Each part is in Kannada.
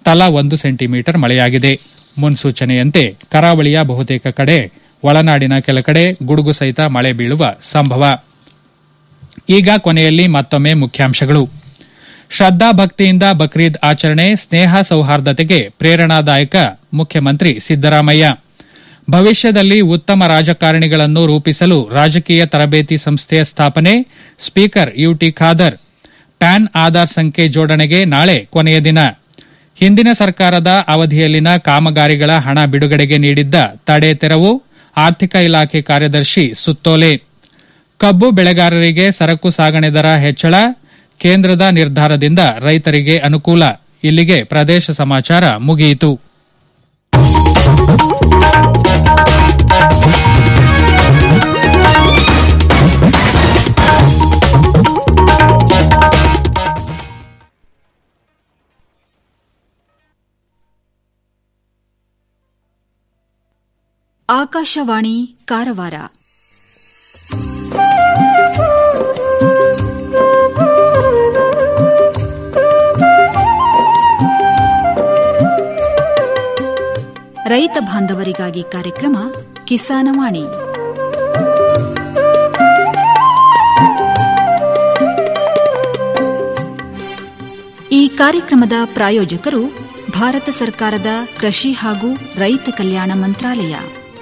ತಲಾ ಒಂದು ಸೆಂಟಿಮೀಟರ್ ಮಳೆಯಾಗಿದೆ ಮುನ್ಸೂಚನೆಯಂತೆ ಕರಾವಳಿಯ ಬಹುತೇಕ ಕಡೆ ಒಳನಾಡಿನ ಕೆಲ ಕಡೆ ಗುಡುಗು ಸಹಿತ ಮಳೆ ಬೀಳುವ ಸಂಭವ ಈಗ ಕೊನೆಯಲ್ಲಿ ಮತ್ತೊಮ್ಮೆ ಮುಖ್ಯಾಂಶಗಳು ಶ್ರದ್ದಾ ಭಕ್ತಿಯಿಂದ ಬಕ್ರೀದ್ ಆಚರಣೆ ಸ್ನೇಹ ಸೌಹಾರ್ದತೆಗೆ ಪ್ರೇರಣಾದಾಯಕ ಮುಖ್ಯಮಂತ್ರಿ ಸಿದ್ದರಾಮಯ್ಯ ಭವಿಷ್ಯದಲ್ಲಿ ಉತ್ತಮ ರಾಜಕಾರಣಿಗಳನ್ನು ರೂಪಿಸಲು ರಾಜಕೀಯ ತರಬೇತಿ ಸಂಸ್ಥೆಯ ಸ್ಥಾಪನೆ speaker UT Khader PAN Aadhaar ಸಂಖ್ಯೆ ಜೋಡಣೆಗೆ ನಾಳೆ ಕೊನೆಯ ದಿನ ಹಿಂದಿನ ಸರ್ಕಾರದ ಅವಧಿಯಲ್ಲಿನ ಕಾಮಗಾರಿಗಳ ಹಣ ಬಿಡುಗಡೆಗೆ ನೀಡಿದ್ದ ತಡೆ ತೆರವು ಆರ್ಥಿಕ ಇಲಾಖೆ ಕಾರ್ಯದರ್ಶಿ ಸುತ್ತೋಲೆ ಕಬ್ಬು ಬೆಳೆಗಾರರಿಗೆ ಸರಕು ಸಾಗಣೆ ದರ ಹೆಚ್ಚಳ ಕೇಂದ್ರದ ನಿರ್ಧಾರದಿಂದ ರೈತರಿಗೆ ಅನುಕೂಲ ಇಲ್ಲಿಗೆ ಪ್ರದೇಶ ಸಮಾಚಾರ ಮುಗಿಯಿತು ಆಕಾಶವಾಣಿ ಕಾರವಾರ ರೈತ ಬಾಂಧವರಿಗಾಗಿ ಕಾರ್ಯಕ್ರಮ ಕಿಸಾನವಾಣಿ ಈ ಕಾರ್ಯಕ್ರಮದ ಪ್ರಾಯೋಜಕರು ಭಾರತ ಸರ್ಕಾರದ ಕೃಷಿ ಹಾಗೂ ರೈತ ಕಲ್ಯಾಣ ಮಂತ್ರಾಲಯ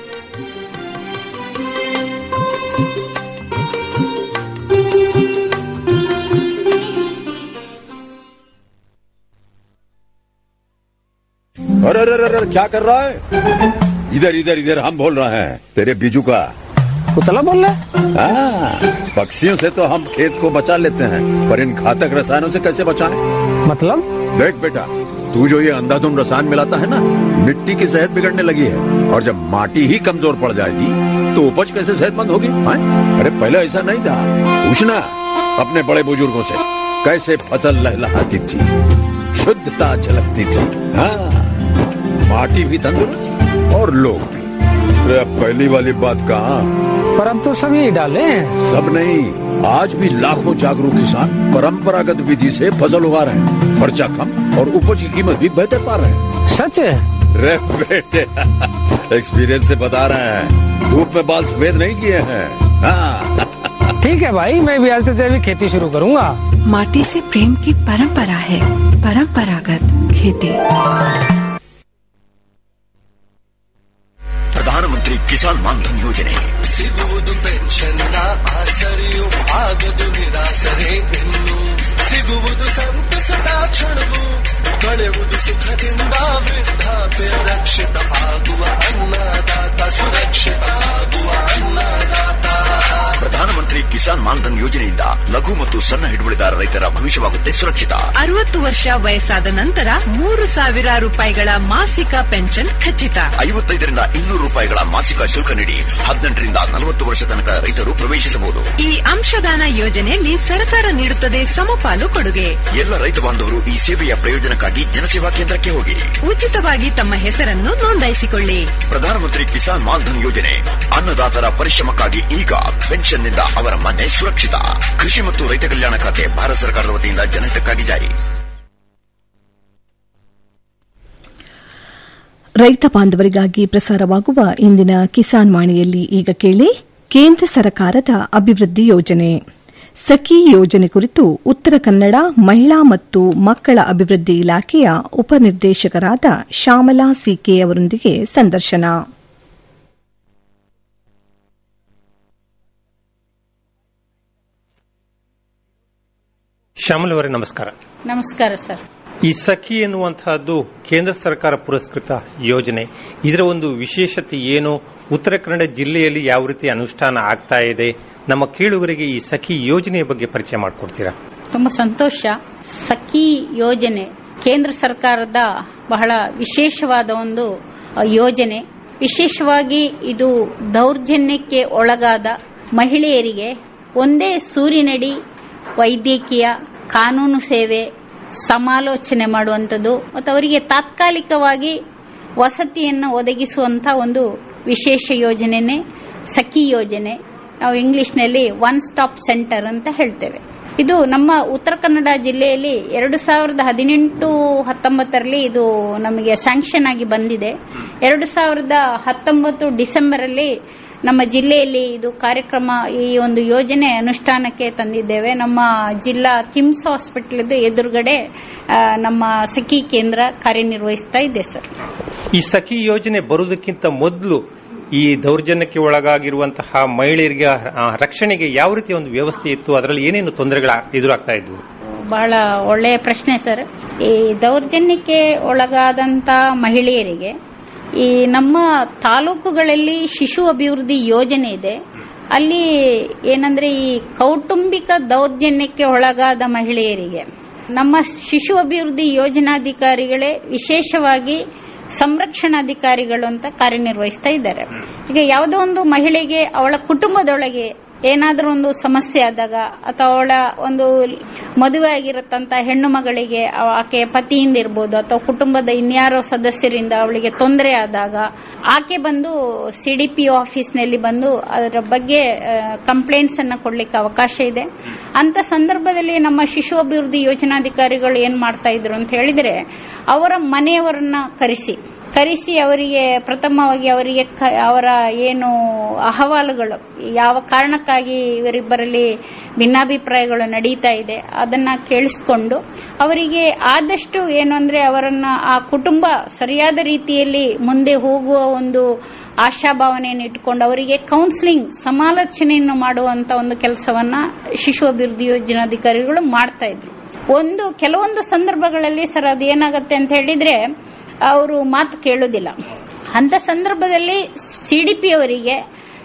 अरे अरे अरे अरे, क्या कर रहा है इधर इधर इधर हम बोल रहे हैं तेरे बीजू का उतला बोल रहा हाँ, पक्षियों से तो हम खेत को बचा लेते हैं पर इन घातक रसायनों से कैसे बचाएं? मतलब देख बेटा तू जो ये अंधाधुंध रसायन मिलाता है ना मिट्टी की सेहत बिगड़ने लगी है और जब माटी ही कमजोर पड़ जाएगी तो उपज कैसे सेहतमंद होगी हाँ? अरे पहले ऐसा नहीं था पूछना अपने बड़े बुजुर्गों से कैसे फसल लहलहाती थी शुद्धता झलकती थी हाँ माटी भी तंदुरुस्त और लोग भी अरे अब पहली वाली बात कहाँ पर अब तो सभी डाले हैं सब नहीं आज भी लाखों जागरूक किसान परंपरागत विधि से फसल उगा रहे हैं खर्चा कम और उपज की कीमत भी बेहतर पा रहे हैं सच है रे बेटे एक्सपीरियंस से बता रहे हैं धूप में बाल सफेद नहीं किए हैं हाँ ठीक है भाई मैं भी आज से जैविक खेती शुरू करूंगा माटी से प्रेम की परंपरा है परंपरागत खेती ಪ್ರಧಾನಮಂತ್ರಿ ಕಿಸಾನ್ ಮಾನ್ಧನ್ ಯೋಜನೆ ಸಿಗುವುದು ಪೆನ್ಷನ್ನ ಆಸರೆಯು ಆಗದು ನಿರಾಸರೆ ಇನ್ನು ಸಿಗುವುದು ಸಂತಸದ ಕ್ಷಣವು ಕಳೆಯುವುದು ಸುಖದಿಂದ ವೃದ್ಧಾಪ್ಯ ರಕ್ಷಿತ ಆಗುವ ಅನ್ನದಾತ ಸುರಕ್ಷಿತ ಆಗುವ ಅನ್ನದಾತ ಪ್ರಧಾನಮಂತ್ರಿ ಕಿಸಾನ್ ಮಾನ್ಧನ್ ಯೋಜನೆಯಿಂದ ಲಘು ಮತ್ತು ಸಣ್ಣ ಹಿಡುವಳಿದಾರ ರೈತರ ಭವಿಷ್ಯವಾಗುತ್ತೆ ಸುರಕ್ಷಿತ ಅರವತ್ತು ವರ್ಷ ವಯಸ್ಸಾದ ನಂತರ ಮೂರು ಸಾವಿರ ರೂಪಾಯಿಗಳ ಮಾಸಿಕ ಪೆನ್ಷನ್ ಖಚಿತ ಐವತ್ತೈದರಿಂದ ಇನ್ನೂರು ರೂಪಾಯಿಗಳ ಮಾಸಿಕ ಶುಲ್ಕ ನೀಡಿ ಹದಿನೆಂಟರಿಂದ ನಲವತ್ತು ವರ್ಷ ತನಕ ರೈತರು ಪ್ರವೇಶಿಸಬಹುದು ಈ ಅಂಶದಾನ ಯೋಜನೆಯಲ್ಲಿ ಸರ್ಕಾರ ನೀಡುತ್ತದೆ ಸಮಪಾಲು ಕೊಡುಗೆ ಎಲ್ಲ ರೈತ ಬಾಂಧವರು ಈ ಸೇವೆಯ ಪ್ರಯೋಜನಕ್ಕಾಗಿ ಜನಸೇವಾ ಕೇಂದ್ರಕ್ಕೆ ಹೋಗಿ ಉಚಿತವಾಗಿ ತಮ್ಮ ಹೆಸರನ್ನು ನೋಂದಾಯಿಸಿಕೊಳ್ಳಿ ಪ್ರಧಾನಮಂತ್ರಿ ಕಿಸಾನ್ ಮಾನ್ಧನ್ ಯೋಜನೆ ಅನ್ನದಾತರ ಪರಿಶ್ರಮಕ್ಕಾಗಿ ಈಗ ಪೆನ್ಷನ್ನಿಂದ ಅವರ ಮನೆ ಸುರಕ್ಷಿತ ಕೃಷಿ ಮತ್ತು ರೈತ ಕಲ್ಯಾಣ ಖಾತೆ ಭಾರತ ಸರ್ಕಾರದ ವತಿಯಿಂದ ಜನಹಿತಕ್ಕಾಗಿ ಜಾರಿ ರೈತ ಬಾಂಧವರಿಗಾಗಿ ಪ್ರಸಾರವಾಗುವ ಇಂದಿನ ಕಿಸಾನ್ ವಾಣಿಯಲ್ಲಿ ಈಗ ಕೇಳಿ ಕೇಂದ್ರ ಸರ್ಕಾರದ ಅಭಿವೃದ್ಧಿ ಯೋಜನೆ ಸಖಿ ಯೋಜನೆ ಕುರಿತು ಉತ್ತರ ಕನ್ನಡ ಮಹಿಳಾ ಮತ್ತು ಮಕ್ಕಳ ಅಭಿವೃದ್ಧಿ ಇಲಾಖೆಯ ಉಪನಿರ್ದೇಶಕರಾದ ಶ್ಯಾಮಲಾ ಸಿಕೆ ಅವರೊಂದಿಗೆ ಸಂದರ್ಶನ ಶ್ಯಾಮಲ್ ಅವರೇ ನಮಸ್ಕಾರ ನಮಸ್ಕಾರ ಸರ್ ಈ ಸಖಿ ಎನ್ನುವಂತಹದ್ದು ಕೇಂದ್ರ ಸರ್ಕಾರ ಪುರಸ್ಕೃತ ಯೋಜನೆ ಇದರ ಒಂದು ವಿಶೇಷತೆ ಏನು ಉತ್ತರ ಕನ್ನಡ ಜಿಲ್ಲೆಯಲ್ಲಿ ಯಾವ ರೀತಿ ಅನುಷ್ಠಾನ ಆಗ್ತಾ ಇದೆ ನಮ್ಮ ಕೇಳುಗರಿಗೆ ಈ ಸಖಿ ಯೋಜನೆಯ ಬಗ್ಗೆ ಪರಿಚಯ ಮಾಡಿಕೊಡ್ತೀರಾ ತುಂಬ ಸಂತೋಷ ಸಖಿ ಯೋಜನೆ ಕೇಂದ್ರ ಸರ್ಕಾರದ ಬಹಳ ವಿಶೇಷವಾದ ಒಂದು ಅ, ಯೋಜನೆ ವಿಶೇಷವಾಗಿ ಇದು ದೌರ್ಜನ್ಯಕ್ಕೆ ಒಳಗಾದ ಮಹಿಳೆಯರಿಗೆ ಒಂದೇ ಸೂರಿನಡಿ ವೈದ್ಯಕೀಯ ಕಾನೂನು ಸೇವೆ ಸಮಾಲೋಚನೆ ಮಾಡುವಂಥದ್ದು ಮತ್ತು ಅವರಿಗೆ ತಾತ್ಕಾಲಿಕವಾಗಿ ವಸತಿಯನ್ನು ಒದಗಿಸುವಂಥ ಒಂದು ವಿಶೇಷ ಯೋಜನೆನೇ ಸಖಿ ಯೋಜನೆ ನಾವು ಇಂಗ್ಲಿಷ್ನಲ್ಲಿ ಒನ್ ಸ್ಟಾಪ್ ಸೆಂಟರ್ ಅಂತ ಹೇಳ್ತೇವೆ ಇದು ನಮ್ಮ ಉತ್ತರ ಕನ್ನಡ ಜಿಲ್ಲೆಯಲ್ಲಿ ಎರಡು ಸಾವಿರದ ಹದಿನೆಂಟು ಹತ್ತೊಂಬತ್ತರಲ್ಲಿ ಇದು ನಮಗೆ ಸ್ಯಾಂಕ್ಷನ್ ಆಗಿ ಬಂದಿದೆ ಎರಡು ಸಾವಿರದ ಹತ್ತೊಂಬತ್ತು ಡಿಸೆಂಬರ್ ಅಲ್ಲಿ ನಮ್ಮ ಜಿಲ್ಲೆಯಲ್ಲಿ ಇದು ಕಾರ್ಯಕ್ರಮ ಈ ಒಂದು ಯೋಜನೆ ಅನುಷ್ಠಾನಕ್ಕೆ ತಂದಿದ್ದೇವೆ ನಮ್ಮ ಜಿಲ್ಲಾ ಕಿಮ್ಸ್ ಹಾಸ್ಪಿಟಲ್ ಎದುರುಗಡೆ ಆ, ನಮ್ಮ ಸಖಿ ಕೇಂದ್ರ ಕಾರ್ಯನಿರ್ವಹಿಸ್ತಾ ಇದೆ ಸರ್ ಈ ಸಖಿ ಯೋಜನೆ ಬರುವುದಕ್ಕಿಂತ ಮೊದಲು ಈ ದೌರ್ಜನ್ಯಕ್ಕೆ ಒಳಗಾಗಿರುವಂತಹ ಮಹಿಳೆಯರಿಗೆ ಆ, ರಕ್ಷಣೆಗೆ ಯಾವ ರೀತಿಯ ಒಂದು ವ್ಯವಸ್ಥೆ ಇತ್ತು ಅದರಲ್ಲಿ ಏನೇನು ತೊಂದರೆಗಳ ಎದುರಾಗ್ತಾ ಇದ್ವು ಬಹಳ ಒಳ್ಳೆಯ ಪ್ರಶ್ನೆ ಸರ್ ಈ ದೌರ್ಜನ್ಯಕ್ಕೆ ಒಳಗಾದಂತ ಮಹಿಳೆಯರಿಗೆ ಈ ನಮ್ಮ ತಾಲೂಕುಗಳಲ್ಲಿ ಶಿಶು ಅಭಿವೃದ್ಧಿ ಯೋಜನೆ ಇದೆ ಅಲ್ಲಿ ಏನಂದ್ರೆ ಈ ಕೌಟುಂಬಿಕ ದೌರ್ಜನ್ಯಕ್ಕೆ ಒಳಗಾದ ಮಹಿಳೆಯರಿಗೆ ನಮ್ಮ ಶಿಶು ಅಭಿವೃದ್ಧಿ ಯೋಜನಾಧಿಕಾರಿಗಳೇ ವಿಶೇಷವಾಗಿ ಸಂರಕ್ಷಣಾಧಿಕಾರಿಗಳು ಅಂತ ಕಾರ್ಯನಿರ್ವಹಿಸ್ತಾ ಇದ್ದಾರೆ ಈಗ ಯಾವುದೋ ಒಂದು ಮಹಿಳೆಗೆ ಅವಳ ಕುಟುಂಬದೊಳಗೆ ಏನಾದರೂ ಒಂದು ಸಮಸ್ಯೆ ಆದಾಗ ಅಥವಾ ಅವಳ ಒಂದು ಮದುವೆ ಆಗಿರತ್ತಂತ ಹೆಣ್ಣು ಮಗಳಿಗೆ ಅವ- ಆಕೆ ಪತಿಯಿಂದ ಇರ್ಬೋದು ಅಥವಾ ಕುಟುಂಬದ ಇನ್ಯಾರೋ ಸದಸ್ಯರಿಂದ ಅವಳಿಗೆ ತೊಂದರೆ ಆದಾಗ ಆಕೆ ಬಂದು ಸಿ ಡಿ ಪಿ ಆಫೀಸ್ನಲ್ಲಿ ಬಂದು ಅದರ ಬಗ್ಗೆ ಕಂಪ್ಲೇಂಟ್ಸ್ ಅನ್ನ ಕೊಡ್ಲಿಕ್ಕೆ ಅವಕಾಶ ಇದೆ ಅಂತ ಸಂದರ್ಭದಲ್ಲಿ ನಮ್ಮ ಶಿಶು ಅಭಿವೃದ್ಧಿ ಯೋಜನಾಧಿಕಾರಿಗಳು ಏನ್ ಮಾಡ್ತಾ ಇದ್ರು ಅಂತ ಹೇಳಿದ್ರೆ ಅವರ ಮನೆಯವರನ್ನ ಕರೆಸಿ ಕರೆಸಿ ಅವರಿಗೆ ಪ್ರಥಮವಾಗಿ ಅವರಿಗೆ ಕ- ಅವರ ಏನು ಅಹವಾಲುಗಳು ಯಾವ ಕಾರಣಕ್ಕಾಗಿ ಇವರಿಬ್ಬರಲ್ಲಿ ಭಿನ್ನಾಭಿಪ್ರಾಯಗಳು ನಡೀತಾ ಇದೆ ಅದನ್ನ ಕೇಳಿಸ್ಕೊಂಡು ಅವರಿಗೆ ಆದಷ್ಟು ಏನು ಅಂದ್ರೆ ಅವರನ್ನ ಆ ಕುಟುಂಬ ಸರಿಯಾದ ರೀತಿಯಲ್ಲಿ ಮುಂದೆ ಹೋಗುವ ಒಂದು ಆಶಾಭಾವನೆಯನ್ನು ಇಟ್ಕೊಂಡು ಅವರಿಗೆ ಕೌನ್ಸಿಲಿಂಗ್ ಸಮಾಲೋಚನೆಯನ್ನು ಮಾಡುವಂತ ಒಂದು ಕೆಲಸವನ್ನ ಶಿಶು ಅಭಿವೃದ್ಧಿ ಯೋಜನಾಧಿಕಾರಿಗಳು ಮಾಡ್ತಾ ಇದ್ರು ಒಂದು ಕೆಲವೊಂದು ಸಂದರ್ಭಗಳಲ್ಲಿ ಸರ್ ಅದು ಏನಾಗುತ್ತೆ ಅಂತ ಹೇಳಿದ್ರೆ ಅವರು ಮಾತು ಕೇಳೋದಿಲ್ಲ ಅಂತ ಸಂದರ್ಭದಲ್ಲಿ ಸಿಡಿಪಿ ಅವರಿಗೆ